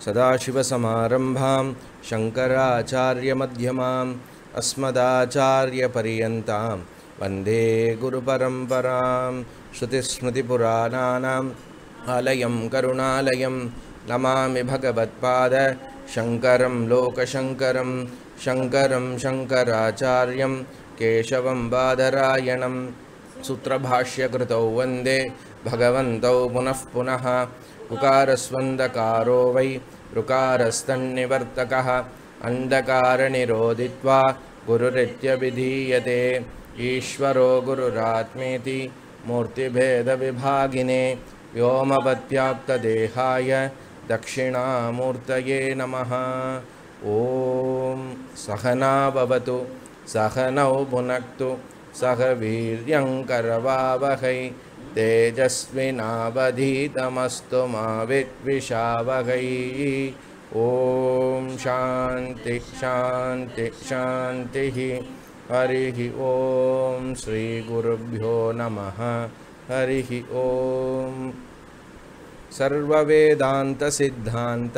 सदाशिवसमारम्भां शङ्कराचार्यमध्यमाम् अस्मदाचार्यपर्यन्तां वन्दे गुरुपरम्परां श्रुतिस्मृतिपुराणानाम् आलयं करुणालयं नमामि भगवत्पाद शङ्करं लोकशङ्करं शङ्करं शङ्कराचार्यं केशवं बादरायणं सूत्रभाष्यकृतौ वन्दे भगवन्तौ पुनः पुनः उकारस्वन्दकारो वै ऋकारस्तन्निवर्तकः अन्धकारनिरोधित्वा गुरुरित्यभिधीयते ईश्वरो गुरुरात्मेति मूर्तिभेदविभागिने व्योमपत्याप्तदेहाय दक्षिणामूर्तये नमः ॐ सहना भवतु सहनौ भुनक्तु सह वीर्यङ्करवावहै तेजस्विनावधीतमस्तु मा विद्विषावहै ॐ शान्ति शान्ति शान्तिः हरिः ॐ श्रीगुरुभ्यो नमः हरिः ॐ सर्ववेदान्तसिद्धान्त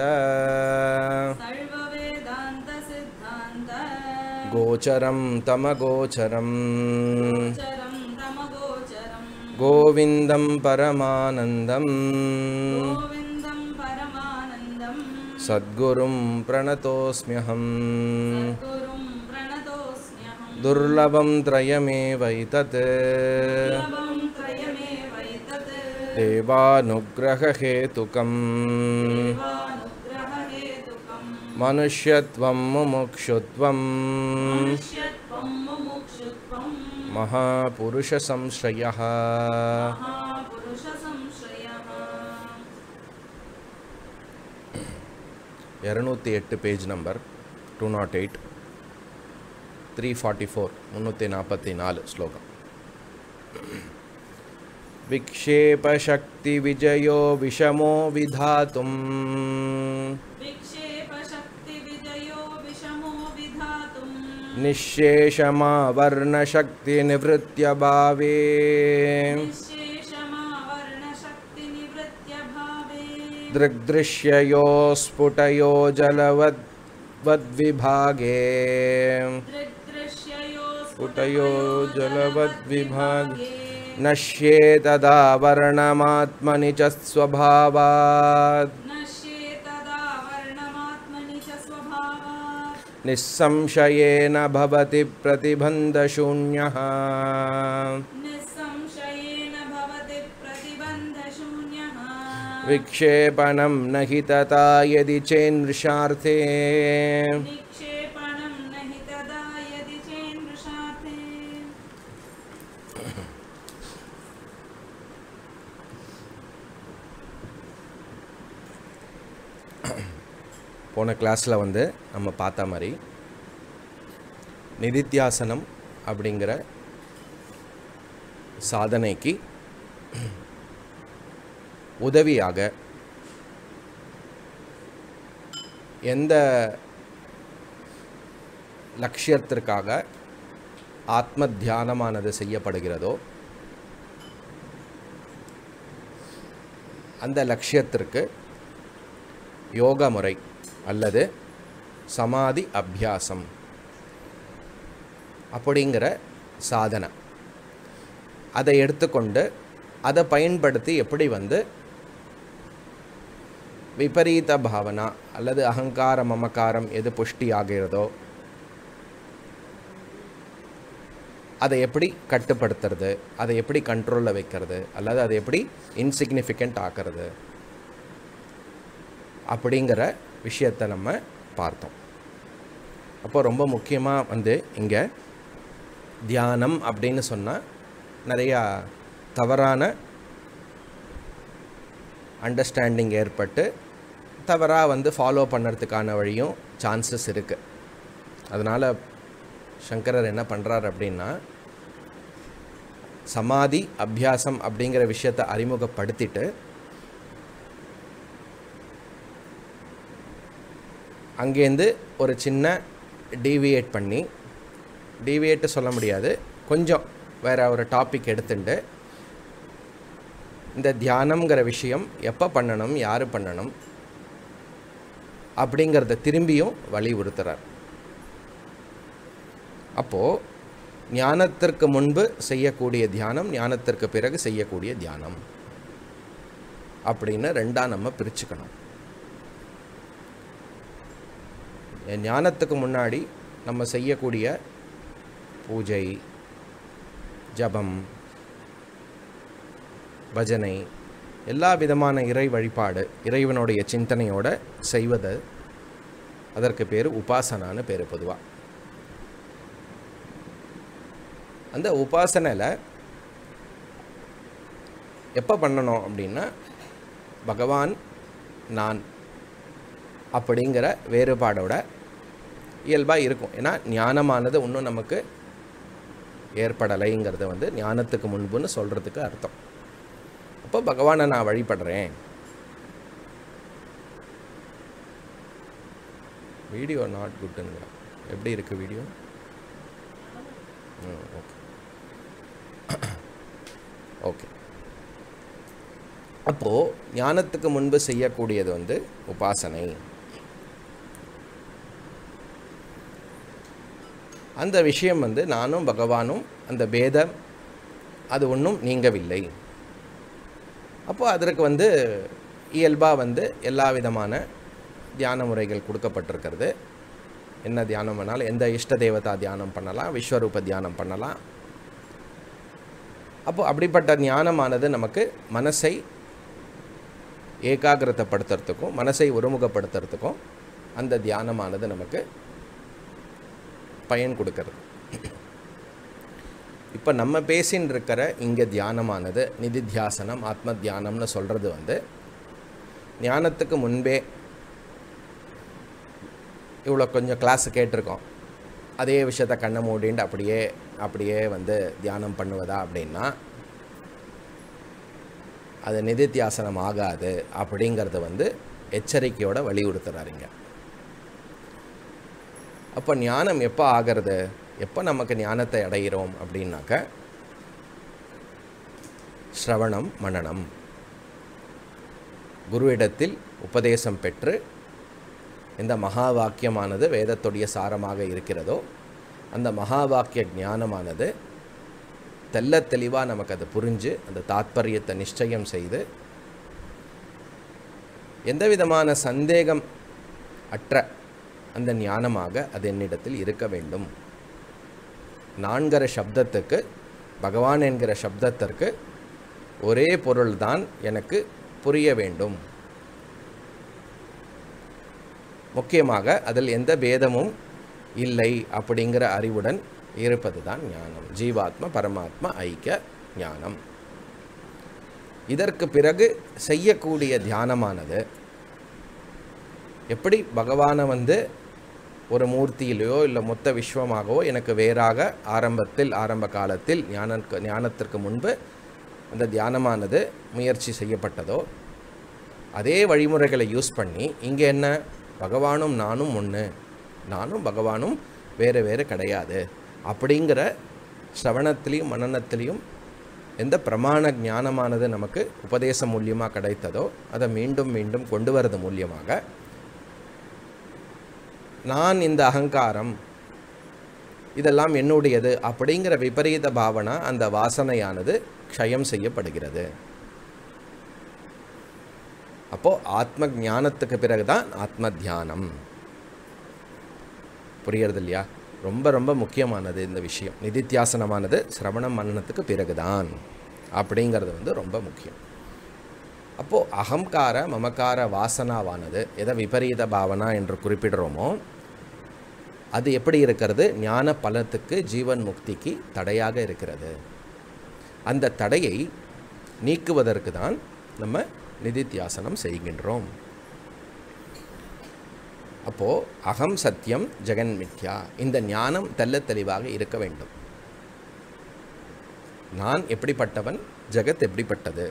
सर्ववेदान्तसिद्धान्त गोचरं तमगोचरम् चरं तमगोचरम् गोविन्दं परमानन्दम् गोविन्दं परमानन्दम् सद्गुरुं प्रणतोऽस्म्यहम् गुरुं प्रणतोऽस्म्यहम् दुर्लभं त्रयमेवैतत् दुर्लभं त्रयमेवैतत् देवानुग्ररहेतुकम् देवानुग्ररहेतुकम् मनुष्यत्वं मुमुक्षुत्वं मनुष्यत्वं मुमुक्षुत्वं महापुरुषसंश्रयः महापुरुषसंश्रयः இரநூத்தி எட்டு page number two nought eight three forty four முந்நூற்றி நாற்பத்தி நாலு ஸ்லோகம் विक्षेपशक्तिविजयो विषमो विधातुम् विक्षेपशक्तिविजयो विषमो विधातुम् निःशेषमावर्णशक्तिनिवृत्त्यभावे निःशेषमावर्णशक्तिनिवृत्त्यभावे दृग्दृश्ययो स्फुटयो जलवद्वद्विभागे दृग्दृश्ययो स्फुटयो जलवद्विभागे नश्ये तदा वर्णमात्मनि च स्वभावात् नश्ये तदा वर्णमात्मनि च स्वभावात् निःसंशयेन भवति प्रतिबन्धशून्यः निःसंशयेन भवति प्रतिबन्धशून्यः विक्षेपणं न हि तथा यदि चेन्मृषार्थे निक्षेपणं न हि तदा यदि चेन्मृषार्थे போன கிளாஸில் வந்து நம்ம பார்த்த மாதிரி நிதித்தியாசனம் அப்படிங்கிற சாதனைக்கு உதவியாக எந்த லட்சியத்திற்காக ஆத்ம தியானமானது செய்யப்படுகிறதோ அந்த லட்சியத்திற்கு யோக முறை அல்லது சமாதி அபியாசம் அப்படிங்கிற சாதனை அதை எடுத்துக்கொண்டு அதை பயன்படுத்தி எப்படி வந்து விபரீத பாவனா அல்லது அகங்கார மமகாரம் எது புஷ்டி ஆகிறதோ அதை எப்படி கட்டுப்படுத்துறது அதை எப்படி கண்ட்ரோலில் வைக்கிறது அல்லது அதை எப்படி இன்சிக்னிஃபிகண்ட் ஆக்கிறது அப்படிங்கிற விஷயத்தை நம்ம பார்த்தோம் அப்போ ரொம்ப முக்கியமாக வந்து இங்கே தியானம் அப்படின்னு சொன்னால் நிறையா தவறான அண்டர்ஸ்டாண்டிங் ஏற்பட்டு தவறாக வந்து ஃபாலோ பண்ணுறதுக்கான வழியும் சான்சஸ் இருக்குது அதனால் சங்கரர் என்ன பண்ணுறார் அப்படின்னா சமாதி அபியாசம் அப்படிங்கிற விஷயத்தை அறிமுகப்படுத்திட்டு அங்கேருந்து ஒரு சின்ன டீவியேட் பண்ணி டீவியேட்டு சொல்ல முடியாது கொஞ்சம் வேற ஒரு டாபிக் எடுத்துட்டு இந்த தியானம்ங்கிற விஷயம் எப்போ பண்ணணும் யார் பண்ணணும் அப்படிங்கிறத திரும்பியும் வலியுறுத்துறார் அப்போது ஞானத்திற்கு முன்பு செய்யக்கூடிய தியானம் ஞானத்திற்கு பிறகு செய்யக்கூடிய தியானம் அப்படின்னு ரெண்டாக நம்ம பிரிச்சுக்கணும் ஞானத்துக்கு முன்னாடி நம்ம செய்யக்கூடிய பூஜை ஜபம் பஜனை எல்லா விதமான இறை வழிபாடு இறைவனுடைய சிந்தனையோட செய்வது அதற்கு பேர் உபாசனான்னு பேர் பொதுவாக அந்த உபாசனையில் எப்போ பண்ணணும் அப்படின்னா பகவான் நான் அப்படிங்கிற வேறுபாடோட இயல்பாக இருக்கும் ஏன்னா ஞானமானது இன்னும் நமக்கு ஏற்படலைங்கிறத வந்து ஞானத்துக்கு முன்புன்னு சொல்கிறதுக்கு அர்த்தம் அப்போ பகவானை நான் வழிபடுறேன் வீடியோ நாட் குட்டுங்க எப்படி இருக்குது வீடியோ ம் ஓகே ஓகே அப்போது ஞானத்துக்கு முன்பு செய்யக்கூடியது வந்து உபாசனை அந்த விஷயம் வந்து நானும் பகவானும் அந்த பேதம் அது ஒன்றும் நீங்கவில்லை அப்போ அதற்கு வந்து இயல்பாக வந்து எல்லா விதமான தியான முறைகள் கொடுக்கப்பட்டிருக்கிறது என்ன தியானம் பண்ணாலும் எந்த இஷ்ட தேவதா தியானம் பண்ணலாம் விஸ்வரூப தியானம் பண்ணலாம் அப்போ அப்படிப்பட்ட ஞானமானது நமக்கு மனசை ஏகாகிரதப்படுத்துறதுக்கும் மனசை ஒருமுகப்படுத்துறதுக்கும் அந்த தியானமானது நமக்கு பயன் கொடுக்கறது இப்போ நம்ம பேசின்னு இருக்கிற இங்கே தியானமானது நிதித்தியாசனம் ஆத்ம தியானம்னு சொல்கிறது வந்து ஞானத்துக்கு முன்பே இவ்வளோ கொஞ்சம் கிளாஸ் கேட்டிருக்கோம் அதே விஷயத்த கண்ணை மூடிண்டு அப்படியே அப்படியே வந்து தியானம் பண்ணுவதா அப்படின்னா அது நிதித்தியாசனம் ஆகாது அப்படிங்கிறத வந்து எச்சரிக்கையோட வலியுறுத்துறாருங்க அப்போ ஞானம் எப்போ ஆகிறது எப்போ நமக்கு ஞானத்தை அடைகிறோம் அப்படின்னாக்க ஸ்ரவணம் மனனம் குருவிடத்தில் உபதேசம் பெற்று இந்த மகா வாக்கியமானது வேதத்துடைய சாரமாக இருக்கிறதோ அந்த மகா வாக்கிய ஞானமானது தெல்ல தெளிவாக நமக்கு அது புரிஞ்சு அந்த தாத்பரியத்தை நிச்சயம் செய்து எந்த விதமான சந்தேகம் அற்ற அந்த ஞானமாக அது என்னிடத்தில் இருக்க வேண்டும் நான்கிற சப்தத்துக்கு பகவான் என்கிற சப்தத்திற்கு ஒரே பொருள்தான் எனக்கு புரிய வேண்டும் முக்கியமாக அதில் எந்த பேதமும் இல்லை அப்படிங்கிற அறிவுடன் இருப்பது தான் ஞானம் ஜீவாத்ம பரமாத்மா ஐக்கிய ஞானம் இதற்கு பிறகு செய்யக்கூடிய தியானமானது எப்படி பகவானை வந்து ஒரு மூர்த்தியிலையோ இல்லை மொத்த விஸ்வமாகவோ எனக்கு வேறாக ஆரம்பத்தில் ஆரம்ப காலத்தில் ஞான ஞானத்திற்கு முன்பு அந்த தியானமானது முயற்சி செய்யப்பட்டதோ அதே வழிமுறைகளை யூஸ் பண்ணி இங்கே என்ன பகவானும் நானும் ஒன்று நானும் பகவானும் வேறு வேறு கிடையாது அப்படிங்கிற சிரவணத்திலையும் மனநத்திலையும் எந்த பிரமாண ஞானமானது நமக்கு உபதேசம் மூலியமாக கிடைத்ததோ அதை மீண்டும் மீண்டும் கொண்டு வரது மூலியமாக நான் இந்த அகங்காரம் இதெல்லாம் என்னுடையது அப்படிங்கிற விபரீத பாவனா அந்த வாசனையானது க்ஷயம் செய்யப்படுகிறது அப்போ ஆத்ம ஞானத்துக்கு பிறகுதான் ஆத்ம தியானம் புரியறது இல்லையா ரொம்ப ரொம்ப முக்கியமானது இந்த விஷயம் நிதித்தியாசனமானது சிரவணம் மன்னனத்துக்கு பிறகுதான் அப்படிங்கிறது வந்து ரொம்ப முக்கியம் அப்போது அகங்கார மமக்கார வாசனாவானது எதை விபரீத பாவனா என்று குறிப்பிடுறோமோ அது எப்படி இருக்கிறது ஞான பலத்துக்கு ஜீவன் முக்திக்கு தடையாக இருக்கிறது அந்த தடையை நீக்குவதற்கு தான் நம்ம நிதித்தியாசனம் செய்கின்றோம் அப்போது அகம் சத்தியம் ஜெகன் மித்யா இந்த ஞானம் தெல்ல தெளிவாக இருக்க வேண்டும் நான் எப்படிப்பட்டவன் ஜெகத் எப்படிப்பட்டது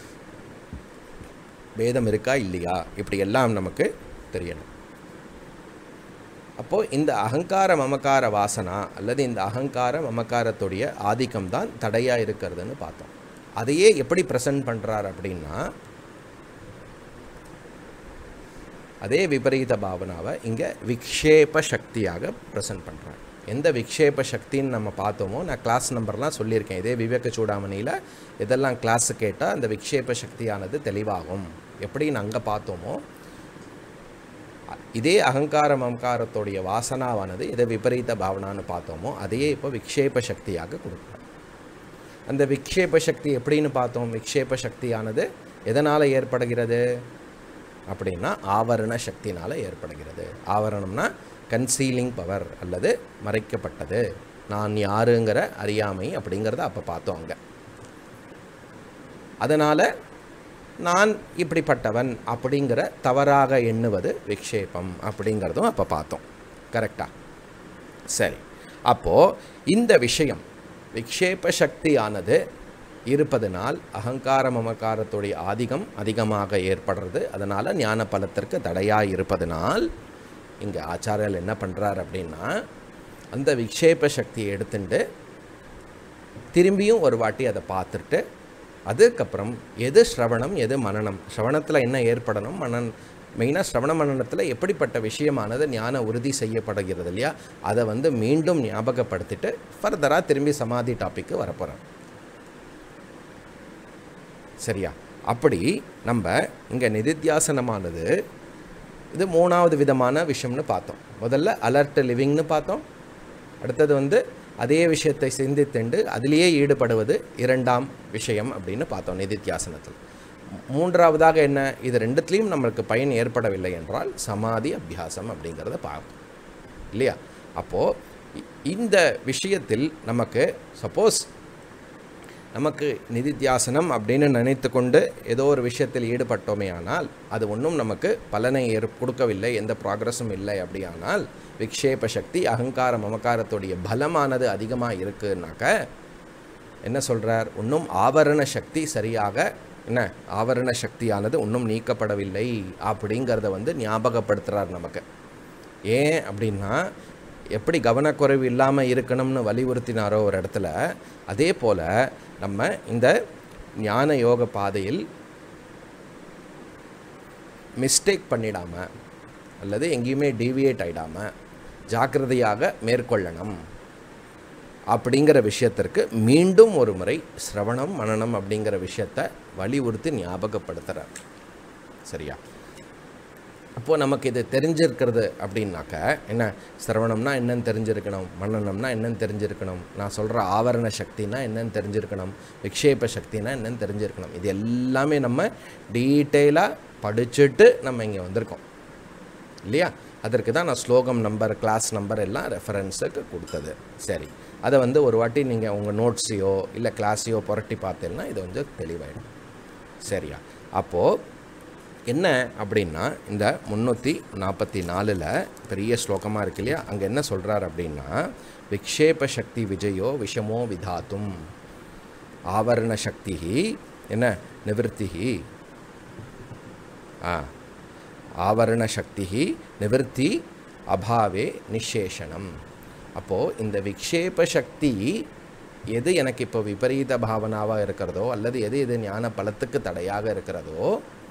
பேதம் இருக்கா இல்லையா இப்படி எல்லாம் நமக்கு தெரியணும் அப்போது இந்த அகங்கார மமக்கார வாசனா அல்லது இந்த அகங்கார மமக்காரத்துடைய ஆதிக்கம் தான் தடையாக இருக்கிறதுன்னு பார்த்தோம் அதையே எப்படி ப்ரெசன்ட் பண்ணுறார் அப்படின்னா அதே விபரீத பாவனாவை இங்கே விக்ஷேப சக்தியாக ப்ரெசென்ட் பண்ணுறாங்க எந்த விக்ஷேப சக்தின்னு நம்ம பார்த்தோமோ நான் கிளாஸ் நம்பர்லாம் சொல்லியிருக்கேன் இதே விவேக சூடாமணியில் இதெல்லாம் கிளாஸ் கேட்டால் அந்த விக்ஷேப சக்தியானது தெளிவாகும் எப்படின்னு அங்கே பார்த்தோமோ இதே அகங்கார மமகாரத்துடைய வாசனாவானது இதை விபரீத பாவனான்னு பார்த்தோமோ அதையே இப்போ விக்ஷேப சக்தியாக கொடுக்குறோம் அந்த விக்ஷேப சக்தி எப்படின்னு பார்த்தோம் விக்ஷேப சக்தியானது எதனால் ஏற்படுகிறது அப்படின்னா ஆவரண சக்தினால் ஏற்படுகிறது ஆவரணம்னா கன்சீலிங் பவர் அல்லது மறைக்கப்பட்டது நான் யாருங்கிற அறியாமை அப்படிங்கிறத அப்போ பார்த்தோம் அங்கே அதனால் நான் இப்படிப்பட்டவன் அப்படிங்கிற தவறாக எண்ணுவது விக்ஷேபம் அப்படிங்கிறதும் அப்போ பார்த்தோம் கரெக்டா சரி அப்போது இந்த விஷயம் விக்ஷேப சக்தியானது இருப்பதனால் அகங்கார மமகாரத்துடைய ஆதிக்கம் அதிகமாக ஏற்படுறது அதனால் ஞான பலத்திற்கு தடையாக இருப்பதனால் இங்கே ஆச்சாரியர் என்ன பண்ணுறார் அப்படின்னா அந்த விக்ஷேப சக்தியை எடுத்துட்டு திரும்பியும் ஒரு வாட்டி அதை பார்த்துட்டு அதுக்கப்புறம் எது ஸ்ரவணம் எது மனனம் ஸ்ரவணத்தில் என்ன ஏற்படணும் மனன் மெயினாக ஸ்ரவண மனனத்தில் எப்படிப்பட்ட விஷயமானது ஞான உறுதி செய்யப்படுகிறது இல்லையா அதை வந்து மீண்டும் ஞாபகப்படுத்திட்டு ஃபர்தராக திரும்பி சமாதி டாப்பிக்கு வரப்போகிறோம் சரியா அப்படி நம்ம இங்கே நிதித்தியாசனமானது இது மூணாவது விதமான விஷயம்னு பார்த்தோம் முதல்ல அலர்ட் லிவிங்னு பார்த்தோம் அடுத்தது வந்து அதே விஷயத்தை சிந்தித்துண்டு அதிலேயே ஈடுபடுவது இரண்டாம் விஷயம் அப்படின்னு பார்த்தோம் நிதித்தியாசனத்தில் மூன்றாவதாக என்ன இது ரெண்டுத்துலேயும் நம்மளுக்கு பயன் ஏற்படவில்லை என்றால் சமாதி அபியாசம் அப்படிங்கிறத பார்ப்போம் இல்லையா அப்போது இந்த விஷயத்தில் நமக்கு சப்போஸ் நமக்கு நிதித்தியாசனம் அப்படின்னு நினைத்து கொண்டு ஏதோ ஒரு விஷயத்தில் ஈடுபட்டோமே ஆனால் அது ஒன்றும் நமக்கு பலனை ஏற் கொடுக்கவில்லை எந்த ப்ராக்ரஸும் இல்லை அப்படியானால் விக்ஷேப சக்தி அகங்கார மமகாரத்துடைய பலமானது அதிகமாக இருக்குன்னாக்க என்ன சொல்கிறார் இன்னும் ஆவரண சக்தி சரியாக என்ன ஆவரண சக்தியானது இன்னும் நீக்கப்படவில்லை அப்படிங்கிறத வந்து ஞாபகப்படுத்துகிறார் நமக்கு ஏன் அப்படின்னா எப்படி கவனக்குறைவு இல்லாமல் இருக்கணும்னு வலியுறுத்தினாரோ ஒரு இடத்துல அதே போல் நம்ம இந்த ஞான யோக பாதையில் மிஸ்டேக் பண்ணிடாமல் அல்லது எங்கேயுமே டீவியேட் ஆகிடாமல் ஜாக்கிரதையாக மேற்கொள்ளணும் அப்படிங்கிற விஷயத்திற்கு மீண்டும் ஒரு முறை சிரவணம் மனனம் அப்படிங்கிற விஷயத்தை வலியுறுத்தி ஞாபகப்படுத்துகிறார் சரியா அப்போது நமக்கு இது தெரிஞ்சிருக்கிறது அப்படின்னாக்க என்ன சிரவணம்னா என்னன்னு தெரிஞ்சிருக்கணும் மன்னனம்னா என்னன்னு தெரிஞ்சிருக்கணும் நான் சொல்கிற ஆவரண சக்தினா என்னன்னு தெரிஞ்சிருக்கணும் விக்ஷேப சக்தினா என்னன்னு தெரிஞ்சிருக்கணும் இது எல்லாமே நம்ம டீட்டெயிலாக படிச்சுட்டு நம்ம இங்கே வந்திருக்கோம் இல்லையா அதற்கு தான் நான் ஸ்லோகம் நம்பர் கிளாஸ் நம்பர் எல்லாம் ரெஃபரன்ஸுக்கு கொடுத்தது சரி அதை வந்து ஒரு வாட்டி நீங்கள் உங்கள் நோட்ஸையோ இல்லை கிளாஸையோ புரட்டி பார்த்தீங்கன்னா இது வந்து தெளிவாயிடும் சரியா அப்போது என்ன அப்படின்னா இந்த முந்நூற்றி நாற்பத்தி நாலில் பெரிய ஸ்லோகமாக இருக்கு இல்லையா அங்கே என்ன சொல்கிறார் அப்படின்னா விக்ஷேப சக்தி விஜயோ விஷமோ விதாத்தும் ஆவரண சக்தி என்ன நிவர்த்தி ஆ ஆவரண சக்தி நிவர்த்தி அபாவே நிஷேஷனம் அப்போது இந்த விக்ஷேப சக்தி எது எனக்கு இப்போ விபரீத பாவனாவாக இருக்கிறதோ அல்லது எது எது ஞான பலத்துக்கு தடையாக இருக்கிறதோ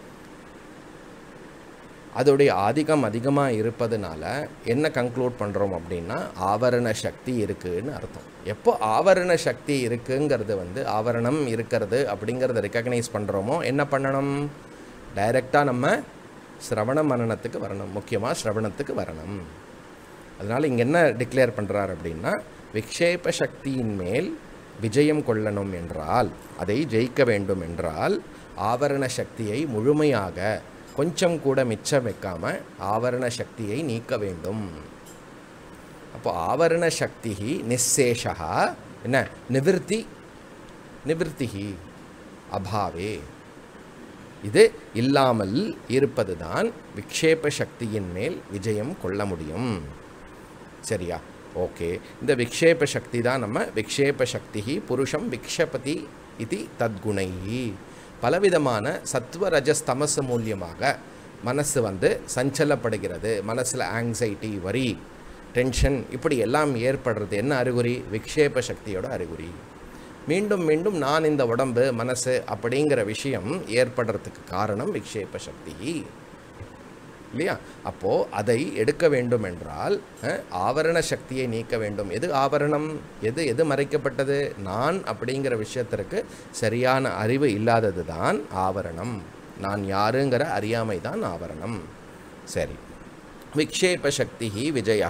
அதோடைய ஆதிக்கம் அதிகமாக இருப்பதனால என்ன கன்க்ளூட் பண்ணுறோம் அப்படின்னா ஆவரண சக்தி இருக்குன்னு அர்த்தம் எப்போ ஆவரண சக்தி இருக்குங்கிறது வந்து ஆவரணம் இருக்கிறது அப்படிங்கிறத ரெக்கக்னைஸ் பண்ணுறோமோ என்ன பண்ணணும் டைரெக்டாக நம்ம சிரவண மனனத்துக்கு வரணும் முக்கியமாக சிரவணத்துக்கு வரணும் அதனால் இங்கே என்ன டிக்ளேர் பண்ணுறார் அப்படின்னா விக்ஷேப சக்தியின் மேல் விஜயம் கொள்ளணும் என்றால் அதை ஜெயிக்க வேண்டும் என்றால் ஆவரண சக்தியை முழுமையாக கொஞ்சம் கூட மிச்சம் வைக்காம ஆவரண சக்தியை நீக்க வேண்டும் அப்போ ஆவரண சக்தி நிசேஷா என்ன நிவிருத்தி நிவிருத்திகி அபாவே இது இல்லாமல் இருப்பதுதான் விக்ஷேப சக்தியின் மேல் விஜயம் கொள்ள முடியும் சரியா ஓகே இந்த விக்ஷேப சக்தி தான் நம்ம விக்ஷேப சக்தி புருஷம் விக்ஷபதி இது தத்குணை பலவிதமான சத்வ ரஜஸ் தமசு மூலியமாக மனசு வந்து சஞ்சலப்படுகிறது மனசில் ஆங்ஸைட்டி வரி டென்ஷன் இப்படி எல்லாம் ஏற்படுறது என்ன அறிகுறி விக்ஷேப சக்தியோட அறிகுறி மீண்டும் மீண்டும் நான் இந்த உடம்பு மனசு அப்படிங்கிற விஷயம் ஏற்படுறதுக்கு காரணம் விக்ஷேப சக்தி இல்லையா அப்போது அதை எடுக்க வேண்டும் என்றால் அஹ், ஆவரண சக்தியை நீக்க வேண்டும் எது ஆவரணம் எது எது மறைக்கப்பட்டது நான் அப்படிங்கிற விஷயத்திற்கு சரியான அறிவு இல்லாதது தான் ஆவரணம் நான் யாருங்கிற அறியாமை தான் ஆவரணம் சரி விக்ஷேப சக்தி விஜயா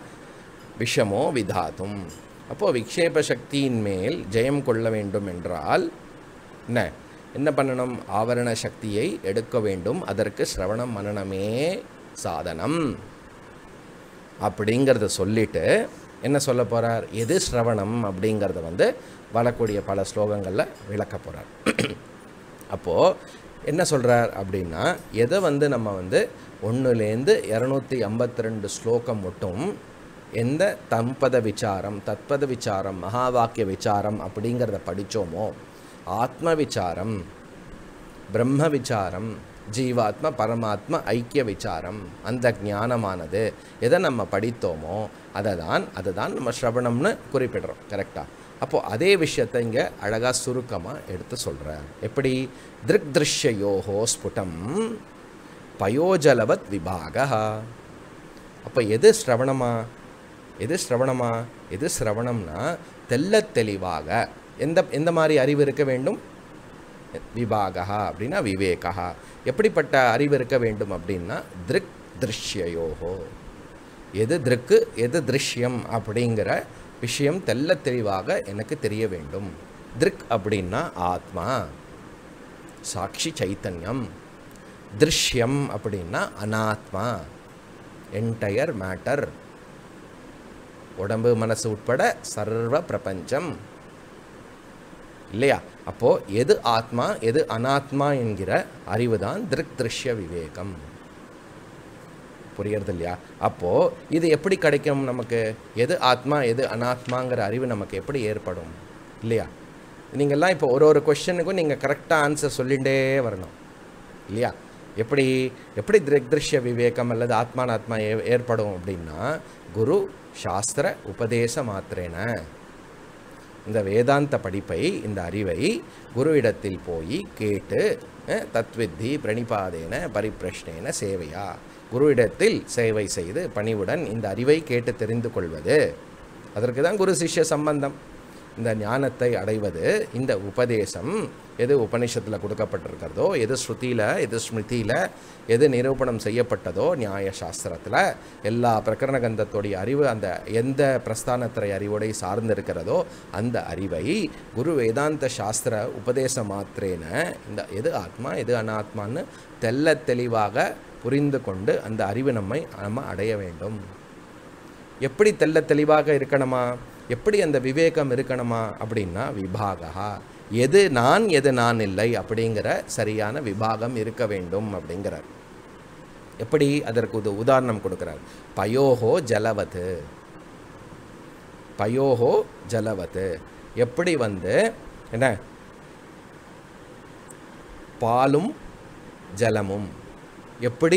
விஷமோ விதாத்தும் அப்போது விக்ஷேப சக்தியின் மேல் ஜெயம் கொள்ள வேண்டும் என்றால் என்ன என்ன பண்ணணும் ஆவரண சக்தியை எடுக்க வேண்டும் அதற்கு சிரவணம் மனனமே சாதனம் அப்படிங்கிறத சொல்லிட்டு என்ன சொல்ல போகிறார் எது சிரவணம் அப்படிங்கிறத வந்து வரக்கூடிய பல ஸ்லோகங்களில் விளக்க போகிறார் அப்போது என்ன சொல்கிறார் அப்படின்னா எதை வந்து நம்ம வந்து ஒன்றுலேருந்து இரநூத்தி ஐம்பத்தி ரெண்டு ஸ்லோகம் மட்டும் எந்த தம்பத விசாரம் தத்பத விசாரம் மகா வாக்கிய விசாரம் அப்படிங்கிறத படித்தோமோ ஆத்ம விசாரம் பிரம்ம விசாரம் ஜீவாத்ம பரமாத்ம ஐக்கிய விசாரம் அந்த ஞானமானது எதை நம்ம படித்தோமோ அதை தான் அதை தான் நம்ம ஸ்ரவணம்னு குறிப்பிடுறோம் கரெக்டாக அப்போது அதே விஷயத்தை இங்கே அழகாக சுருக்கமாக எடுத்து சொல்கிறார் எப்படி திருக் திருஷ்யயோகோ ஸ்புடம் பயோஜலவத் விபாக அப்போ எது ஸ்ரவணமா எது ஸ்ரவணமா எது ஸ்ரவணம்னா தெள்ளத் தெளிவாக எந்த எந்த மாதிரி அறிவு இருக்க வேண்டும் விபாகா அப்படின்னா விவேகா எப்படிப்பட்ட அறிவு இருக்க வேண்டும் அப்படின்னா திருக் திருஷ்யயோகோ எது திருக்கு எது திருஷ்யம் அப்படிங்கிற விஷயம் தெள்ள தெளிவாக எனக்கு தெரிய வேண்டும் திருக் அப்படின்னா ஆத்மா சாட்சி சைத்தன்யம் திருஷ்யம் அப்படின்னா அனாத்மா என்டையர் மேட்டர் உடம்பு மனசு உட்பட சர்வ பிரபஞ்சம் இல்லையா அப்போது எது ஆத்மா எது அனாத்மா என்கிற அறிவு தான் திருக் திருஷ்ய விவேகம் புரியறது இல்லையா அப்போது இது எப்படி கிடைக்கும் நமக்கு எது ஆத்மா எது அனாத்மாங்கிற அறிவு நமக்கு எப்படி ஏற்படும் இல்லையா நீங்கள்லாம் இப்போ ஒரு ஒரு கொஷனுக்கும் நீங்கள் கரெக்டாக ஆன்சர் சொல்லிகிட்டே வரணும் இல்லையா எப்படி எப்படி திருக் திருஷ்ய விவேகம் அல்லது ஆத்மானாத்மா ஏ ஏற்படும் அப்படின்னா குரு சாஸ்திர உபதேச மாத்திரேன இந்த வேதாந்த படிப்பை இந்த அறிவை குருவிடத்தில் போய் கேட்டு அஹ், தத்வித்தி பிரணிபாதேன பரிப்பிரஷ்னேன சேவையா குருவிடத்தில் சேவை செய்து பணிவுடன் இந்த அறிவை கேட்டு தெரிந்து கொள்வது அதற்கு தான் குரு சிஷ்ய சம்பந்தம் இந்த ஞானத்தை அடைவது இந்த உபதேசம் எது உபனிஷத்தில் கொடுக்கப்பட்டிருக்கிறதோ எது ஸ்ருதியில் எது ஸ்மிருதியில் எது நிரூபணம் செய்யப்பட்டதோ நியாய சாஸ்திரத்தில் எல்லா பிரகரண கந்தத்தோடைய அறிவு அந்த எந்த பிரஸ்தானத்திரை அறிவோடை சார்ந்திருக்கிறதோ அந்த அறிவை குரு வேதாந்த சாஸ்திர உபதேச மாத்திரேன இந்த எது ஆத்மா எது அனாத்மான்னு தெள்ள தெளிவாக புரிந்து கொண்டு அந்த அறிவு நம்மை நம்ம அடைய வேண்டும் எப்படி தெள்ள தெளிவாக இருக்கணுமா எப்படி அந்த விவேகம் இருக்கணுமா அப்படின்னா விபாகா எது நான் எது நான் இல்லை அப்படிங்கிற சரியான விபாகம் இருக்க வேண்டும் அப்படிங்கிறார் எப்படி அதற்கு உத உதாரணம் கொடுக்கிறார் பயோஹோ ஜலவத்து பயோஹோ ஜலவத்து எப்படி வந்து என்ன பாலும் ஜலமும் எப்படி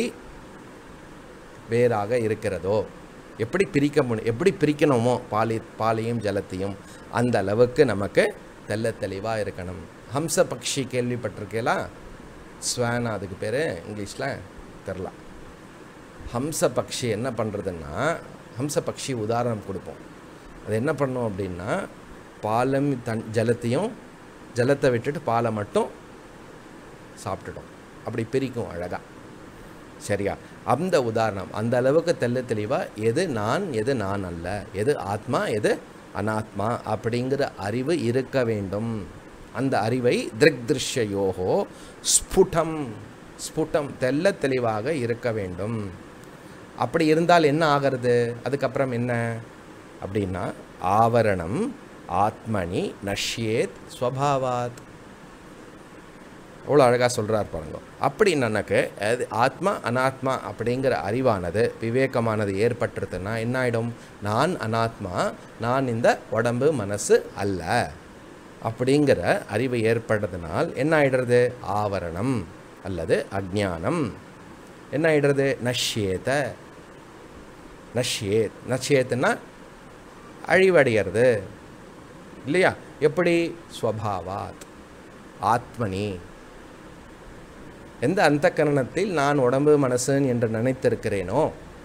வேறாக இருக்கிறதோ எப்படி பிரிக்க முடியும் எப்படி பிரிக்கணுமோ பாலி பாலையும் ஜலத்தையும் அந்த அளவுக்கு நமக்கு தெள்ள தெளிவாக இருக்கணும் ஹம்ச பக்ஷி கேள்விப்பட்டிருக்கேலா ஸ்வான் அதுக்கு பேர் இங்கிலீஷில் தெரில ஹம்ச பக்ஷி என்ன பண்ணுறதுன்னா ஹம்ச பக்ஷி உதாரணம் கொடுப்போம் அது என்ன பண்ணும் அப்படின்னா பாலும் தன் ஜலத்தையும் ஜலத்தை விட்டுட்டு பாலை மட்டும் சாப்பிட்டுட்டோம் அப்படி பிரிக்கும் அழகாக சரியா அந்த உதாரணம் அந்த அளவுக்கு தெள்ள தெளிவாக எது நான் எது நான் அல்ல எது ஆத்மா எது அனாத்மா அப்படிங்கிற அறிவு இருக்க வேண்டும் அந்த அறிவை திருக் திருஷ்யயோகோ ஸ்புடம் ஸ்புடம் தெள்ள தெளிவாக இருக்க வேண்டும் அப்படி இருந்தால் என்ன ஆகிறது அதுக்கப்புறம் என்ன அப்படின்னா ஆவரணம் ஆத்மனி நஷ்யேத் ஸ்வபாவாத் அவ்வளோ அழகாக சொல்கிறார் பாருங்க அப்படி எனக்கு அது ஆத்மா அனாத்மா அப்படிங்கிற அறிவானது விவேகமானது ஏற்பட்டுருதுன்னா என்ன ஆகிடும் நான் அனாத்மா நான் இந்த உடம்பு மனசு அல்ல அப்படிங்கிற அறிவு ஏற்படுறதுனால் என்ன ஆயிடுறது ஆவரணம் அல்லது அஜ்ஞானம் என்ன ஆயிடுறது நஷ்யேத நஷ்யேத் நஷ்யேத்துன்னா அழிவடைகிறது இல்லையா எப்படி ஸ்வபாவாத் ஆத்மனி எந்த அந்த கரணத்தில் நான் உடம்பு மனசன் என்று நினைத்திருக்கிறேனோ